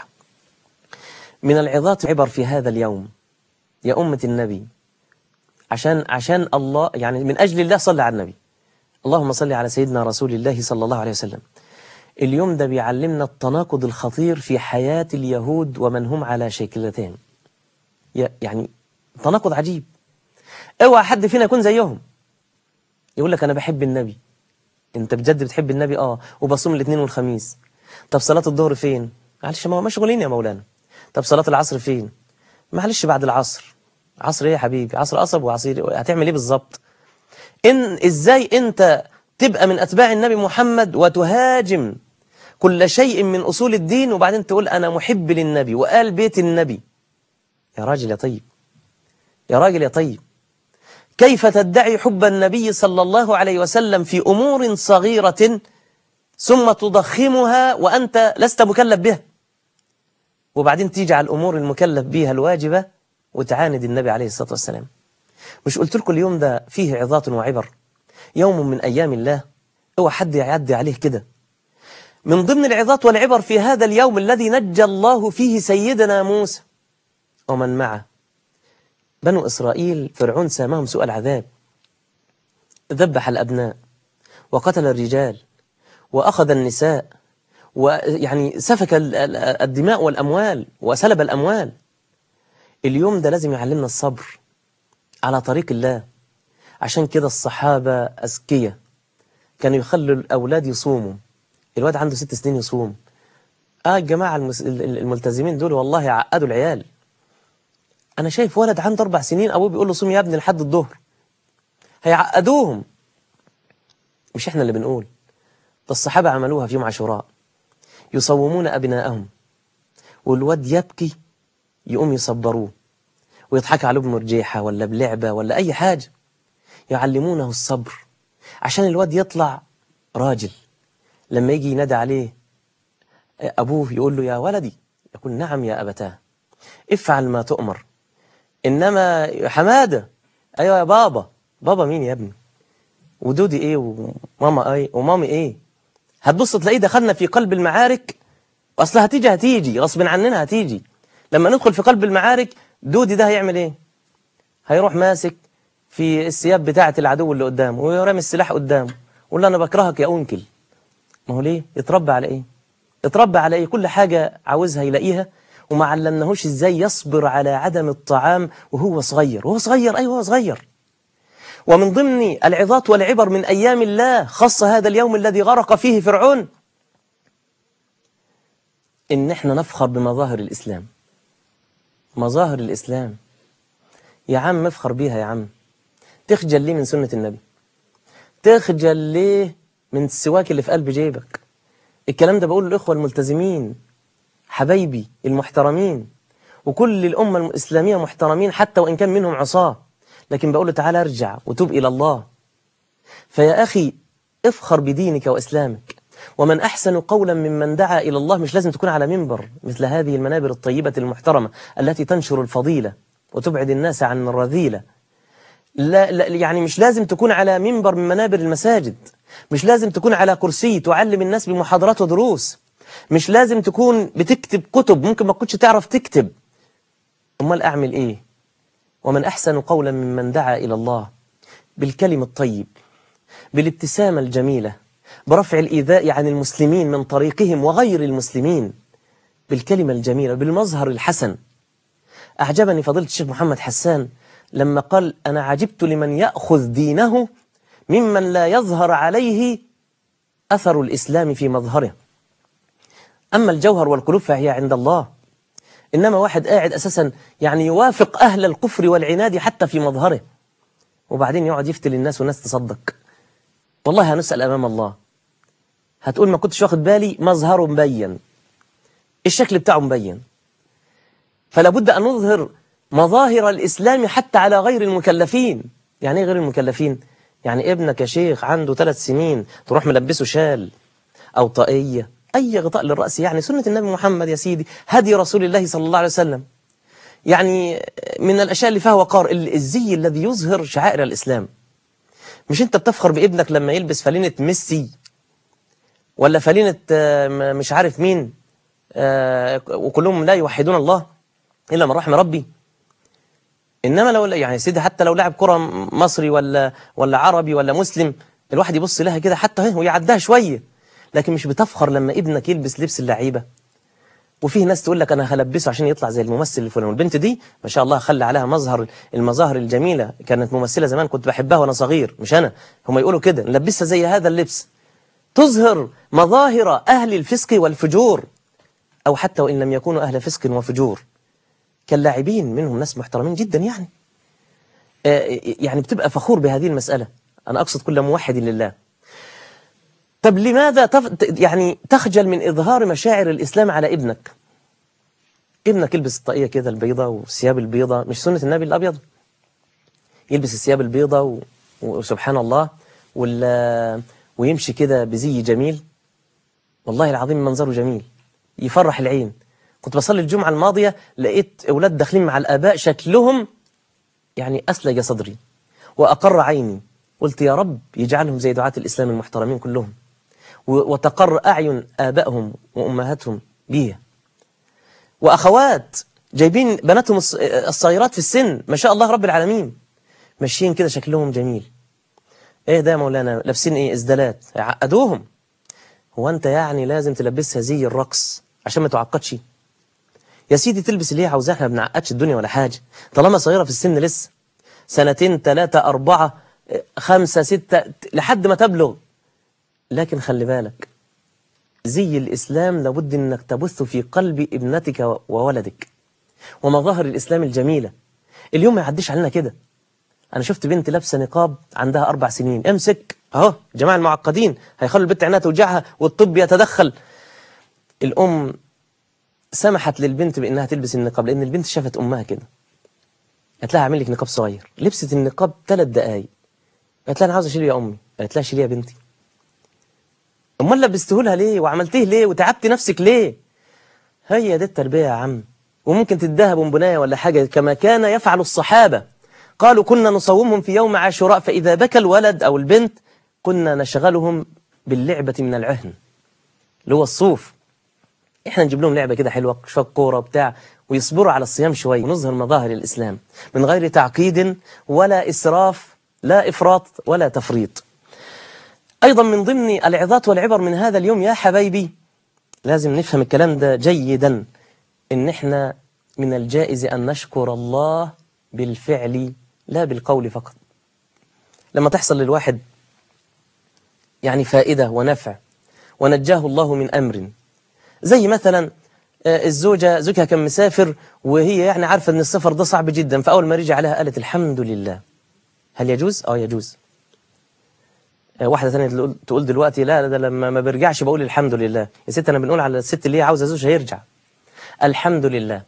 من العظات عبر في هذا اليوم يا أمة النبي عشان عشان الله يعني من أجل الله صلى على النبي اللهم صل على سيدنا رسول الله صلى الله عليه وسلم اليوم ده بيعلمنا التناقض الخطير في حياة اليهود ومن هم على شكلتين يعني تناقض عجيب اوعى حد فينا يكون زيهم يقول لك أنا بحب النبي أنت بجد بتحب النبي آه وبصوم الاثنين والخميس طب صلاة الظهر فين معلش ما مشغولين يا مولانا طب صلاة العصر فين معلش بعد العصر عصر ايه يا حبيبي عصر قصب وعصير هتعمل ايه بالظبط ان ازاي انت تبقى من اتباع النبي محمد وتهاجم كل شيء من اصول الدين وبعدين تقول انا محب للنبي وقال بيت النبي يا راجل يا طيب يا راجل يا طيب كيف تدعي حب النبي صلى الله عليه وسلم في امور صغيره ثم تضخمها وانت لست مكلف بها وبعدين تيجي على الأمور المكلف بيها الواجبة وتعاند النبي عليه الصلاة والسلام مش قلت لكم اليوم ده فيه عظات وعبر يوم من أيام الله هو حد يعدي عليه كده من ضمن العظات والعبر في هذا اليوم الذي نجى الله فيه سيدنا موسى ومن معه بنو إسرائيل فرعون سامهم سوء العذاب ذبح الأبناء وقتل الرجال وأخذ النساء ويعني سفك الدماء والأموال وسلب الأموال اليوم ده لازم يعلمنا الصبر على طريق الله عشان كده الصحابة أذكية كانوا يخلوا الأولاد يصوموا الواد عنده ست سنين يصوم آه الجماعة المس... الملتزمين دول والله عقدوا العيال أنا شايف ولد عنده أربع سنين أبوه بيقول له صوم يا ابني لحد الظهر هيعقدوهم مش إحنا اللي بنقول ده الصحابة عملوها في يوم عاشوراء يصومون أبناءهم والواد يبكي يقوم يصبروه ويضحك عليه بمرجيحة ولا بلعبة ولا أي حاجة يعلمونه الصبر عشان الواد يطلع راجل لما يجي ينادى عليه أبوه يقول له يا ولدي يقول نعم يا أبتاه افعل ما تؤمر إنما حمادة أيوة يا بابا بابا مين يا ابني ودودي إيه وماما إيه ومامي إيه هتبص تلاقيه دخلنا في قلب المعارك أصل هتيجي هتيجي غصب عننا هتيجي لما ندخل في قلب المعارك دودي ده هيعمل إيه هيروح ماسك في الثياب بتاعة العدو اللي قدامه ويرمي السلاح قدامه ويقول له أنا بكرهك يا أنكل ما هو ليه يتربى على إيه يتربى على إيه كل حاجة عاوزها يلاقيها وما علمناهوش إزاي يصبر على عدم الطعام وهو صغير وهو صغير أيوه هو صغير ومن ضمن العظات والعبر من أيام الله خص هذا اليوم الذي غرق فيه فرعون إن احنا نفخر بمظاهر الإسلام مظاهر الإسلام يا عم افخر بيها يا عم تخجل ليه من سنة النبي تخجل ليه من السواك اللي في قلب جيبك الكلام ده بقول للإخوة الملتزمين حبايبي المحترمين وكل الأمة الإسلامية محترمين حتى وإن كان منهم عصاه لكن بقول له تعالى ارجع وتوب إلى الله فيا أخي افخر بدينك وإسلامك ومن أحسن قولا ممن دعا إلى الله مش لازم تكون على منبر مثل هذه المنابر الطيبة المحترمة التي تنشر الفضيلة وتبعد الناس عن الرذيلة لا, لا يعني مش لازم تكون على منبر من منابر المساجد مش لازم تكون على كرسي تعلم الناس بمحاضرات ودروس مش لازم تكون بتكتب كتب ممكن ما كنتش تعرف تكتب امال اعمل ايه ومن احسن قولا ممن دعا الى الله بالكلم الطيب بالابتسامة الجميلة برفع الإيذاء عن المسلمين من طريقهم وغير المسلمين بالكلمة الجميلة بالمظهر الحسن أعجبني فضيلة الشيخ محمد حسان لما قال أنا عجبت لمن يأخذ دينه ممن لا يظهر عليه أثر الإسلام في مظهره أما الجوهر والقلوب فهي عند الله إنما واحد قاعد أساسا يعني يوافق أهل الكفر والعناد حتى في مظهره وبعدين يقعد يفتي للناس والناس تصدق والله هنسأل أمام الله هتقول ما كنتش واخد بالي مظهره مبين الشكل بتاعه مبين فلا بد أن نظهر مظاهر الإسلام حتى على غير المكلفين يعني ايه غير المكلفين يعني ابنك يا شيخ عنده ثلاث سنين تروح ملبسه شال أو طاقية أي غطاء للرأس يعني سنة النبي محمد يا سيدي هدي رسول الله صلى الله عليه وسلم يعني من الأشياء اللي فيها وقار الزي الذي يظهر شعائر الإسلام مش أنت بتفخر بابنك لما يلبس فلينة ميسي ولا فلينة مش عارف مين وكلهم لا يوحدون الله إلا من رحم ربي إنما لو يعني سيدي حتى لو لاعب كرة مصري ولا ولا عربي ولا مسلم الواحد يبص لها كده حتى ويعدها شوية لكن مش بتفخر لما ابنك يلبس لبس اللعيبة وفيه ناس تقول لك أنا هلبسه عشان يطلع زي الممثل الفلاني والبنت دي ما شاء الله خلى عليها مظهر المظاهر الجميلة كانت ممثلة زمان كنت بحبها وأنا صغير مش أنا هم يقولوا كده نلبسها زي هذا اللبس تظهر مظاهر أهل الفسق والفجور أو حتى وإن لم يكونوا أهل فسق وفجور كاللاعبين منهم ناس محترمين جدا يعني آه يعني بتبقى فخور بهذه المسألة أنا أقصد كل موحد لله طب لماذا تف... يعني تخجل من إظهار مشاعر الإسلام على ابنك ابنك يلبس الطاقية كده البيضة والثياب البيضة مش سنة النبي الأبيض يلبس الثياب البيضة و... وسبحان الله وال... ويمشي كده بزي جميل والله العظيم منظره جميل يفرح العين كنت بصلي الجمعة الماضية لقيت أولاد داخلين مع الآباء شكلهم يعني أسلج صدري وأقر عيني قلت يا رب يجعلهم زي دعاة الإسلام المحترمين كلهم وتقر أعين آبائهم وأمهاتهم بيها وأخوات جايبين بناتهم الصغيرات في السن ما شاء الله رب العالمين ماشيين كده شكلهم جميل ايه ده يا مولانا لابسين ايه ازدالات عقدوهم هو انت يعني لازم تلبسها زي الرقص عشان ما تعقدش يا سيدي تلبس اللي هي عاوزاها احنا ما بنعقدش الدنيا ولا حاجه طالما صغيره في السن لسه سنتين ثلاثة أربعة خمسة ستة لحد ما تبلغ لكن خلي بالك زي الإسلام لابد أنك تبث في قلب ابنتك وولدك ومظاهر الإسلام الجميلة اليوم ما يعديش علينا كده أنا شفت بنت لابسة نقاب عندها أربع سنين امسك أهو جماعة المعقدين هيخلوا البنت عينها توجعها والطب يتدخل الأم سمحت للبنت بأنها تلبس النقاب لأن البنت شافت أمها كده قالت لها اعمل لك نقاب صغير لبست النقاب ثلاث دقايق قالت لها أنا عاوز أشيله يا أمي قالت لها شيليه يا بنتي امال لبسته لها ليه وعملتيه ليه وتعبت نفسك ليه هي دي التربية يا عم وممكن تديها بونبونايه ولا حاجة كما كان يفعل الصحابة قالوا كنا نصومهم في يوم عاشوراء فإذا بكى الولد أو البنت كنا نشغلهم باللعبة من العهن اللي هو الصوف احنا نجيب لهم لعبة كده حلوة شوية كورة بتاع ويصبروا على الصيام شوية ونظهر مظاهر الإسلام من غير تعقيد ولا إسراف لا إفراط ولا تفريط أيضا من ضمن العظات والعبر من هذا اليوم يا حبايبي لازم نفهم الكلام ده جيدا إن إحنا من الجائز أن نشكر الله بالفعل لا بالقول فقط لما تحصل للواحد يعني فائدة ونفع ونجاه الله من أمر زي مثلا الزوجة زوجها كان مسافر وهي يعني عارفة أن السفر ده صعب جدا فأول ما رجع عليها قالت الحمد لله هل يجوز؟ آه يجوز واحدة ثانية تقول دلوقتي لا ده لما ما برجعش بقول الحمد لله يا ست أنا بنقول على الست اللي هي عاوزة زوجها يرجع الحمد لله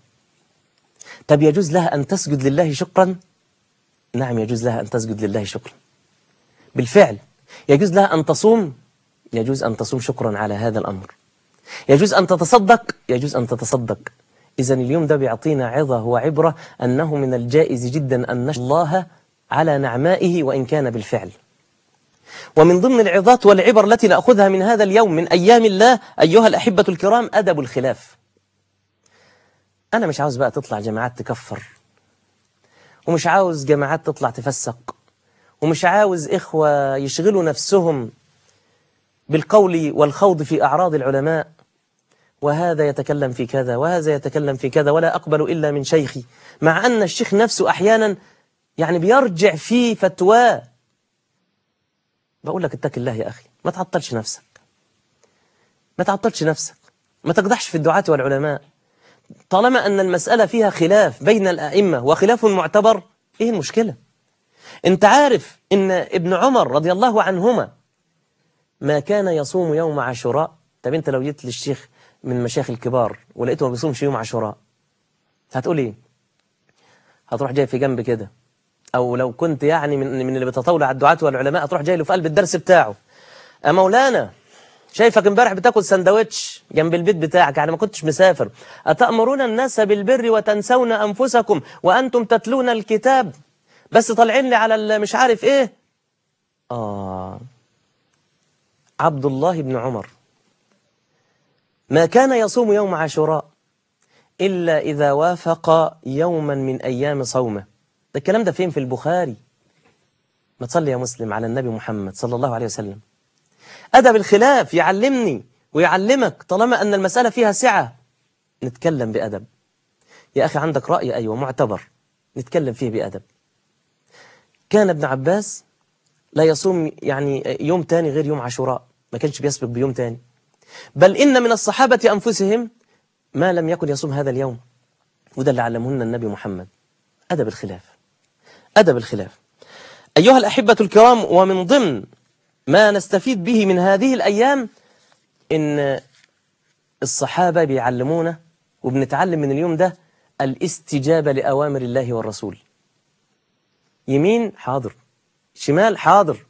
طب يجوز لها أن تسجد لله شكرا نعم يجوز لها أن تسجد لله شكرا بالفعل يجوز لها أن تصوم يجوز أن تصوم شكرا على هذا الأمر يجوز أن تتصدق يجوز أن تتصدق إذا اليوم ده بيعطينا عظة وعبرة أنه من الجائز جدا أن نشكر الله على نعمائه وإن كان بالفعل ومن ضمن العظات والعبر التي نأخذها من هذا اليوم من أيام الله أيها الأحبة الكرام أدب الخلاف أنا مش عاوز بقى تطلع جماعات تكفر ومش عاوز جماعات تطلع تفسق ومش عاوز إخوة يشغلوا نفسهم بالقول والخوض في أعراض العلماء وهذا يتكلم في كذا وهذا يتكلم في كذا ولا أقبل إلا من شيخي مع أن الشيخ نفسه أحيانا يعني بيرجع في فتواه بقول لك اتق الله يا أخي ما تعطلش نفسك ما تعطلش نفسك ما تقدحش في الدعاة والعلماء طالما أن المسألة فيها خلاف بين الأئمة وخلاف معتبر إيه المشكلة أنت عارف أن ابن عمر رضي الله عنهما ما كان يصوم يوم عاشوراء طب أنت لو جيت للشيخ من مشايخ الكبار ولقيته ما بيصومش يوم عاشوراء هتقول إيه هتروح جاي في جنب كده أو لو كنت يعني من, من اللي بتطاول على الدعاة والعلماء هتروح جاي له في قلب الدرس بتاعه يا مولانا شايفك امبارح بتاكل سندوتش جنب البيت بتاعك يعني ما كنتش مسافر أتأمرون الناس بالبر وتنسون أنفسكم وأنتم تتلون الكتاب بس طالعين لي على مش عارف إيه آه عبد الله بن عمر ما كان يصوم يوم عاشوراء إلا إذا وافق يوما من أيام صومه ده الكلام ده فين في البخاري ما تصلي يا مسلم على النبي محمد صلى الله عليه وسلم أدب الخلاف يعلمني ويعلمك طالما أن المسألة فيها سعة نتكلم بأدب يا أخي عندك رأي أيوة معتبر نتكلم فيه بأدب كان ابن عباس لا يصوم يعني يوم تاني غير يوم عاشوراء ما كانش بيسبق بيوم تاني بل إن من الصحابة أنفسهم ما لم يكن يصوم هذا اليوم وده اللي علمهن النبي محمد أدب الخلاف أدب الخلاف أيها الأحبة الكرام ومن ضمن ما نستفيد به من هذه الأيام إن الصحابة بيعلمونا وبنتعلم من اليوم ده الاستجابة لأوامر الله والرسول يمين حاضر شمال حاضر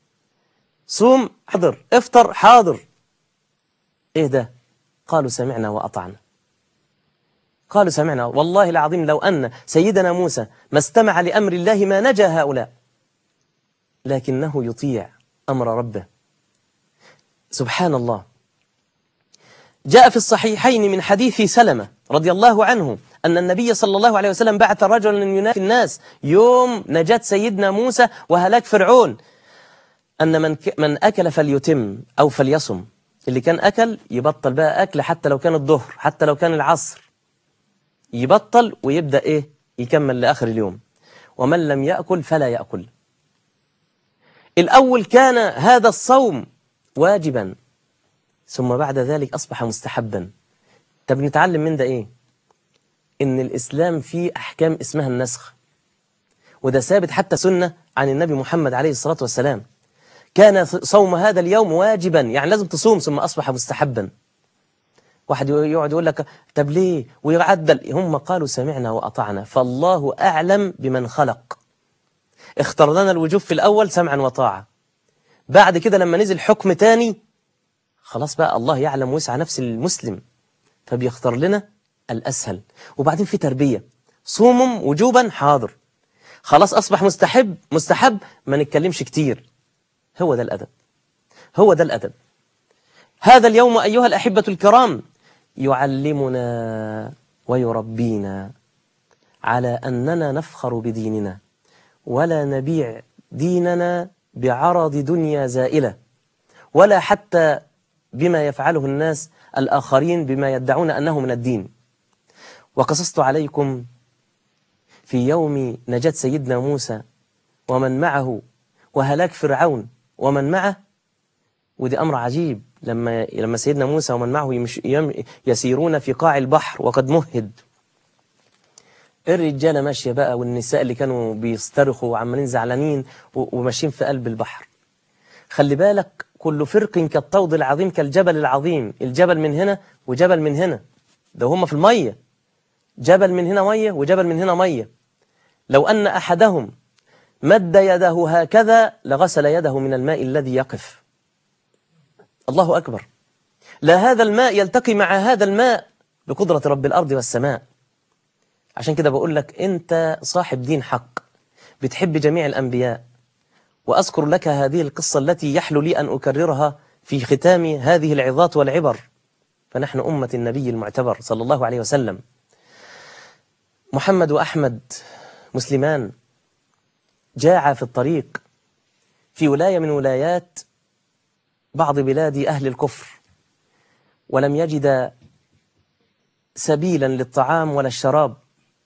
صوم حاضر افطر حاضر ايه ده قالوا سمعنا وأطعنا قالوا سمعنا والله العظيم لو أن سيدنا موسى ما استمع لأمر الله ما نجا هؤلاء لكنه يطيع أمر ربه سبحان الله جاء في الصحيحين من حديث سلمة رضي الله عنه أن النبي صلى الله عليه وسلم بعث رجلا ينافي الناس يوم نجاة سيدنا موسى وهلاك فرعون أن من, من أكل فليتم أو فليصم اللي كان أكل يبطل بقى أكل حتى لو كان الظهر حتى لو كان العصر يبطل ويبدأ إيه يكمل لآخر اليوم ومن لم يأكل فلا يأكل الأول كان هذا الصوم واجبا ثم بعد ذلك أصبح مستحبا طب نتعلم من ده إيه إن الإسلام فيه أحكام اسمها النسخ وده ثابت حتى سنة عن النبي محمد عليه الصلاة والسلام كان صوم هذا اليوم واجبا يعني لازم تصوم ثم أصبح مستحبا واحد يقعد يقول لك طب ليه ويعدل هم قالوا سمعنا وأطعنا فالله أعلم بمن خلق اختار لنا الوجوب في الأول سمعا وطاعة بعد كده لما نزل حكم تاني خلاص بقى الله يعلم وسع نفس المسلم فبيختار لنا الأسهل وبعدين في تربية صومم وجوبا حاضر خلاص أصبح مستحب مستحب ما نتكلمش كتير هو ده الأدب هو ده الأدب هذا اليوم أيها الأحبة الكرام يعلمنا ويربينا على أننا نفخر بديننا ولا نبيع ديننا بعرض دنيا زائلة ولا حتى بما يفعله الناس الآخرين بما يدعون أنه من الدين وقصصت عليكم في يوم نجاة سيدنا موسى ومن معه وهلاك فرعون ومن معه ودي أمر عجيب لما لما سيدنا موسى ومن معه يمش يسيرون في قاع البحر وقد مهد الرجاله ماشيه بقى والنساء اللي كانوا بيصطرخوا وعمالين زعلانين وماشيين في قلب البحر خلي بالك كل فرق كالطود العظيم كالجبل العظيم الجبل من هنا وجبل من هنا ده هم في الميه جبل من هنا ميه وجبل من هنا ميه لو ان احدهم مد يده هكذا لغسل يده من الماء الذي يقف الله أكبر لا هذا الماء يلتقي مع هذا الماء بقدرة رب الأرض والسماء عشان كده بقول لك أنت صاحب دين حق بتحب جميع الأنبياء وأذكر لك هذه القصة التي يحلو لي أن أكررها في ختام هذه العظات والعبر فنحن أمة النبي المعتبر صلى الله عليه وسلم محمد وأحمد مسلمان جاعا في الطريق في ولاية من ولايات بعض بلاد أهل الكفر ولم يجد سبيلا للطعام ولا الشراب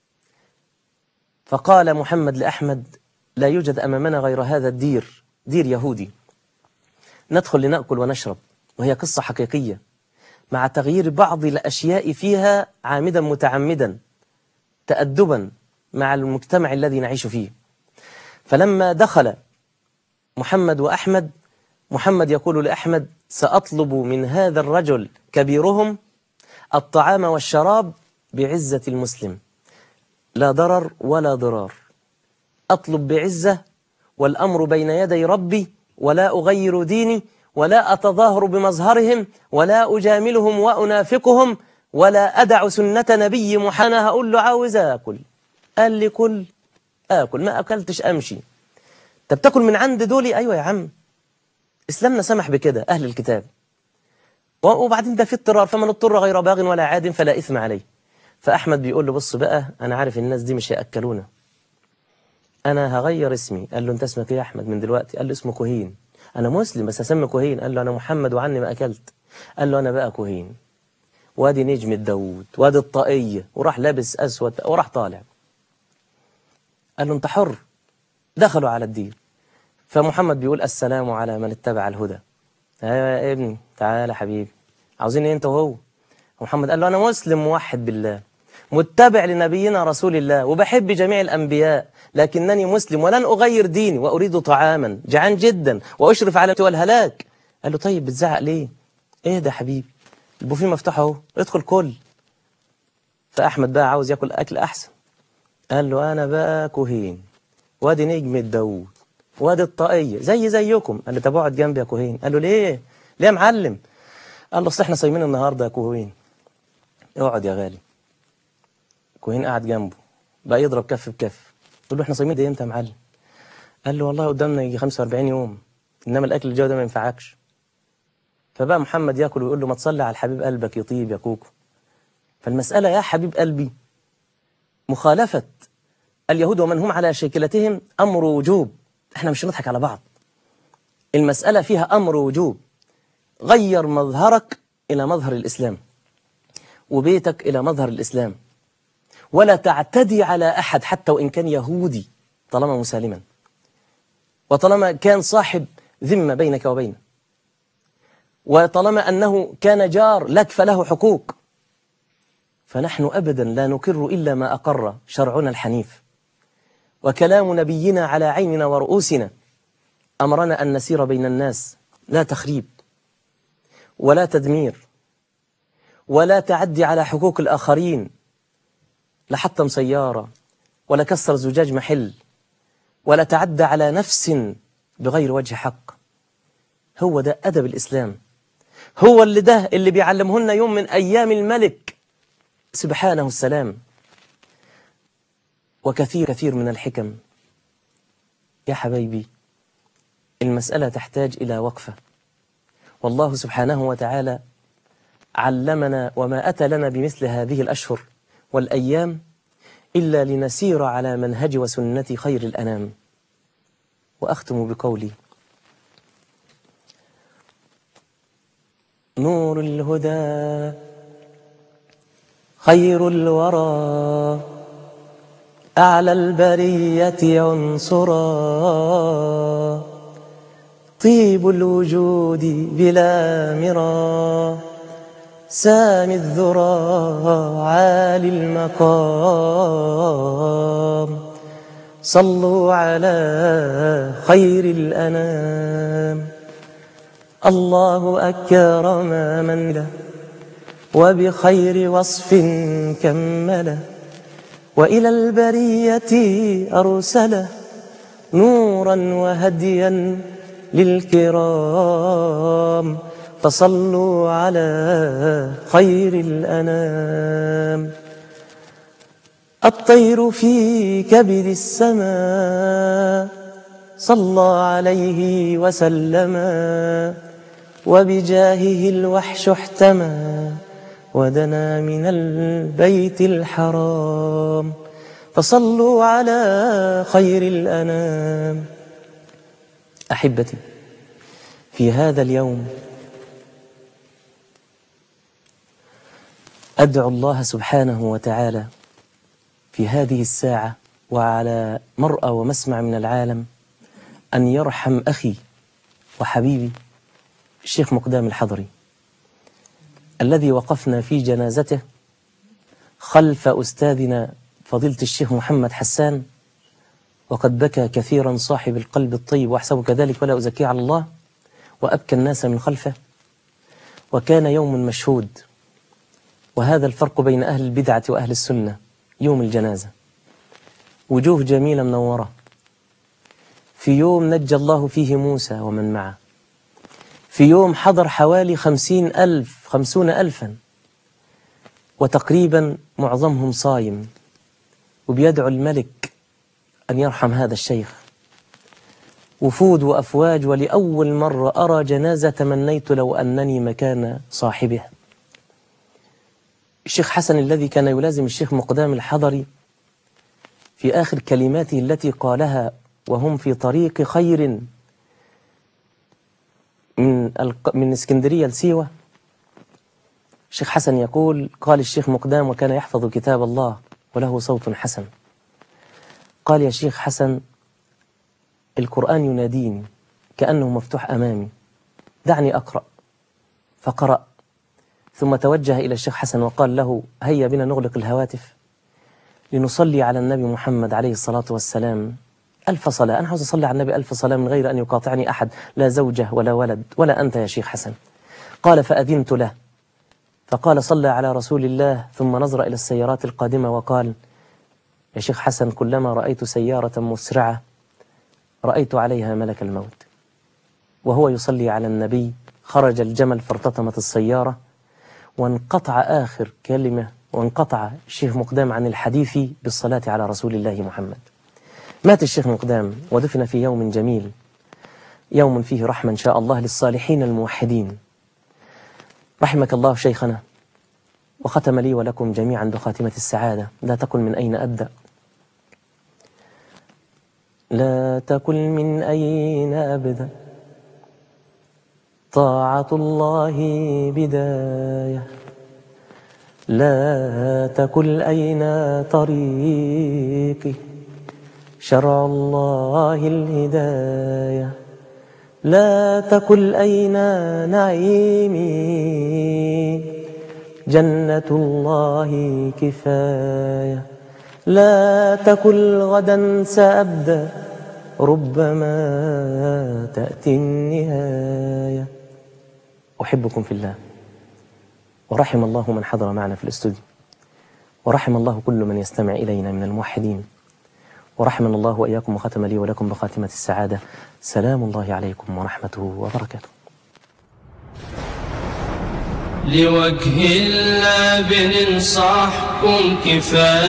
فقال محمد لأحمد لا يوجد أمامنا غير هذا الدير دير يهودي ندخل لنأكل ونشرب وهي قصة حقيقية مع تغيير بعض الأشياء فيها عامدا متعمدا تأدبا مع المجتمع الذي نعيش فيه فلما دخل محمد وأحمد محمد يقول لأحمد سأطلب من هذا الرجل كبيرهم الطعام والشراب بعزة المسلم لا ضرر ولا ضرار أطلب بعزة والأمر بين يدي ربي ولا أغير ديني ولا أتظاهر بمظهرهم ولا أجاملهم وأنافقهم ولا أدع سنة نبي محمد هقول له عاوز أكل قال لي كل آكل ما أكلتش أمشي طب تاكل من عند دولي أيوة يا عم إسلامنا سمح بكده أهل الكتاب وبعدين ده في اضطرار فمن اضطر غير باغ ولا عاد فلا إثم عليه فأحمد بيقول له بص بقى أنا عارف الناس دي مش هيأكلونا أنا هغير اسمي قال له أنت اسمك إيه يا أحمد من دلوقتي قال له اسمه كوهين أنا مسلم بس هسمي كوهين قال له أنا محمد وعني ما أكلت قال له أنا بقى كوهين وادي نجم الداوود وادي الطاقية وراح لابس أسود وراح طالع قال له أنت حر دخلوا على الدين فمحمد بيقول السلام على من اتبع الهدى ايوه يا ابني تعالى حبيبي عاوزين ايه انت وهو محمد قال له انا مسلم موحد بالله متبع لنبينا رسول الله وبحب جميع الانبياء لكنني مسلم ولن اغير ديني واريد طعاما جعان جدا واشرف على والهلاك قال له طيب بتزعق ليه ايه ده حبيبي البوفيه مفتوح اهو ادخل كل فاحمد بقى عاوز ياكل اكل احسن قال له انا بقى كوهين وادي نجم الداوود وادي الطاقية زي زيكم قال له طب اقعد جنبي يا كوهين قال له ليه ليه يا معلم قال له اصل احنا صايمين النهارده يا كوهين اقعد يا غالي كوهين قاعد جنبه بقى يضرب كف بكف يقول له احنا صايمين ده امتى يا معلم قال له والله قدامنا يجي 45 يوم انما الاكل الجو ده ما ينفعكش فبقى محمد ياكل ويقول له ما تصلي على الحبيب قلبك يطيب يا كوكو فالمسألة يا حبيب قلبي مخالفة اليهود ومن هم على شكلتهم أمر وجوب احنا مش نضحك على بعض المسألة فيها أمر وجوب غير مظهرك إلى مظهر الإسلام وبيتك إلى مظهر الإسلام ولا تعتدي على أحد حتى وإن كان يهودي طالما مسالما وطالما كان صاحب ذمة بينك وبينه وطالما أنه كان جار لك فله حقوق فنحن أبدا لا نقر إلا ما أقر شرعنا الحنيف وكلام نبينا على عيننا ورؤوسنا أمرنا أن نسير بين الناس لا تخريب ولا تدمير ولا تعدي على حقوق الآخرين لا حطم سيارة ولا كسر زجاج محل ولا تعدى على نفس بغير وجه حق هو ده أدب الإسلام هو اللي ده اللي بيعلمهن يوم من أيام الملك سبحانه السلام وكثير كثير من الحكم يا حبايبي المسألة تحتاج إلى وقفة والله سبحانه وتعالى علمنا وما أتى لنا بمثل هذه الأشهر والأيام إلا لنسير على منهج وسنة خير الأنام وأختم بقولي نور الهدى خير الورى أعلى البرية عنصرا طيب الوجود بلا مرى سامي الذرى عالي المقام صلوا على خير الأنام الله أكرم من له وبخير وصف كمله وإلى البرية أرسله نورا وهديا للكرام فصلوا على خير الأنام الطير في كبد السماء صلى عليه وسلم وبجاهه الوحش احتمى ودنا من البيت الحرام فصلوا على خير الأنام أحبتي في هذا اليوم أدعو الله سبحانه وتعالى في هذه الساعة وعلى مرأى ومسمع من العالم أن يرحم أخي وحبيبي الشيخ مقدام الحضري الذي وقفنا في جنازته خلف أستاذنا فضيلة الشيخ محمد حسان وقد بكى كثيرا صاحب القلب الطيب وأحسبه كذلك ولا أزكيه على الله وأبكى الناس من خلفه وكان يوم مشهود وهذا الفرق بين أهل البدعة وأهل السنة يوم الجنازة وجوه جميلة منورة في يوم نجى الله فيه موسى ومن معه في يوم حضر حوالي خمسين ألف خمسون ألفا وتقريبا معظمهم صايم وبيدعو الملك أن يرحم هذا الشيخ وفود وأفواج ولأول مرة أرى جنازة تمنيت لو أنني مكان صاحبه الشيخ حسن الذي كان يلازم الشيخ مقدام الحضري في آخر كلماته التي قالها وهم في طريق خير من الق... من اسكندرية لسيوة الشيخ حسن يقول قال الشيخ مقدام وكان يحفظ كتاب الله وله صوت حسن قال يا شيخ حسن القرآن يناديني كأنه مفتوح أمامي دعني أقرأ فقرأ ثم توجه إلى الشيخ حسن وقال له هيا بنا نغلق الهواتف لنصلي على النبي محمد عليه الصلاة والسلام ألف صلاة أنا عاوز أصلي على النبي ألف صلاة من غير أن يقاطعني أحد لا زوجة ولا ولد ولا أنت يا شيخ حسن قال فأذنت له فقال صلى على رسول الله ثم نظر إلى السيارات القادمة وقال يا شيخ حسن كلما رأيت سيارة مسرعة رأيت عليها ملك الموت وهو يصلي على النبي خرج الجمل فارتطمت السيارة وانقطع آخر كلمة وانقطع الشيخ مقدام عن الحديث بالصلاة على رسول الله محمد مات الشيخ مقدام ودفن في يوم جميل يوم فيه رحمة إن شاء الله للصالحين الموحدين رحمك الله شيخنا وختم لي ولكم جميعا بخاتمة السعادة لا تقل من أين أبدأ لا تقل من أين أبدأ طاعة الله بداية لا تقل أين طريقي شرع الله الهداية لا تقل أين نعيمي جنة الله كفاية لا تقل غدا سأبدأ ربما تأتي النهاية أحبكم في الله ورحم الله من حضر معنا في الاستوديو ورحم الله كل من يستمع إلينا من الموحدين ورحمنا الله وإياكم وختم لي ولكم بخاتمة السعادة سلام الله عليكم ورحمته وبركاته لوجه الله بننصحكم كفاية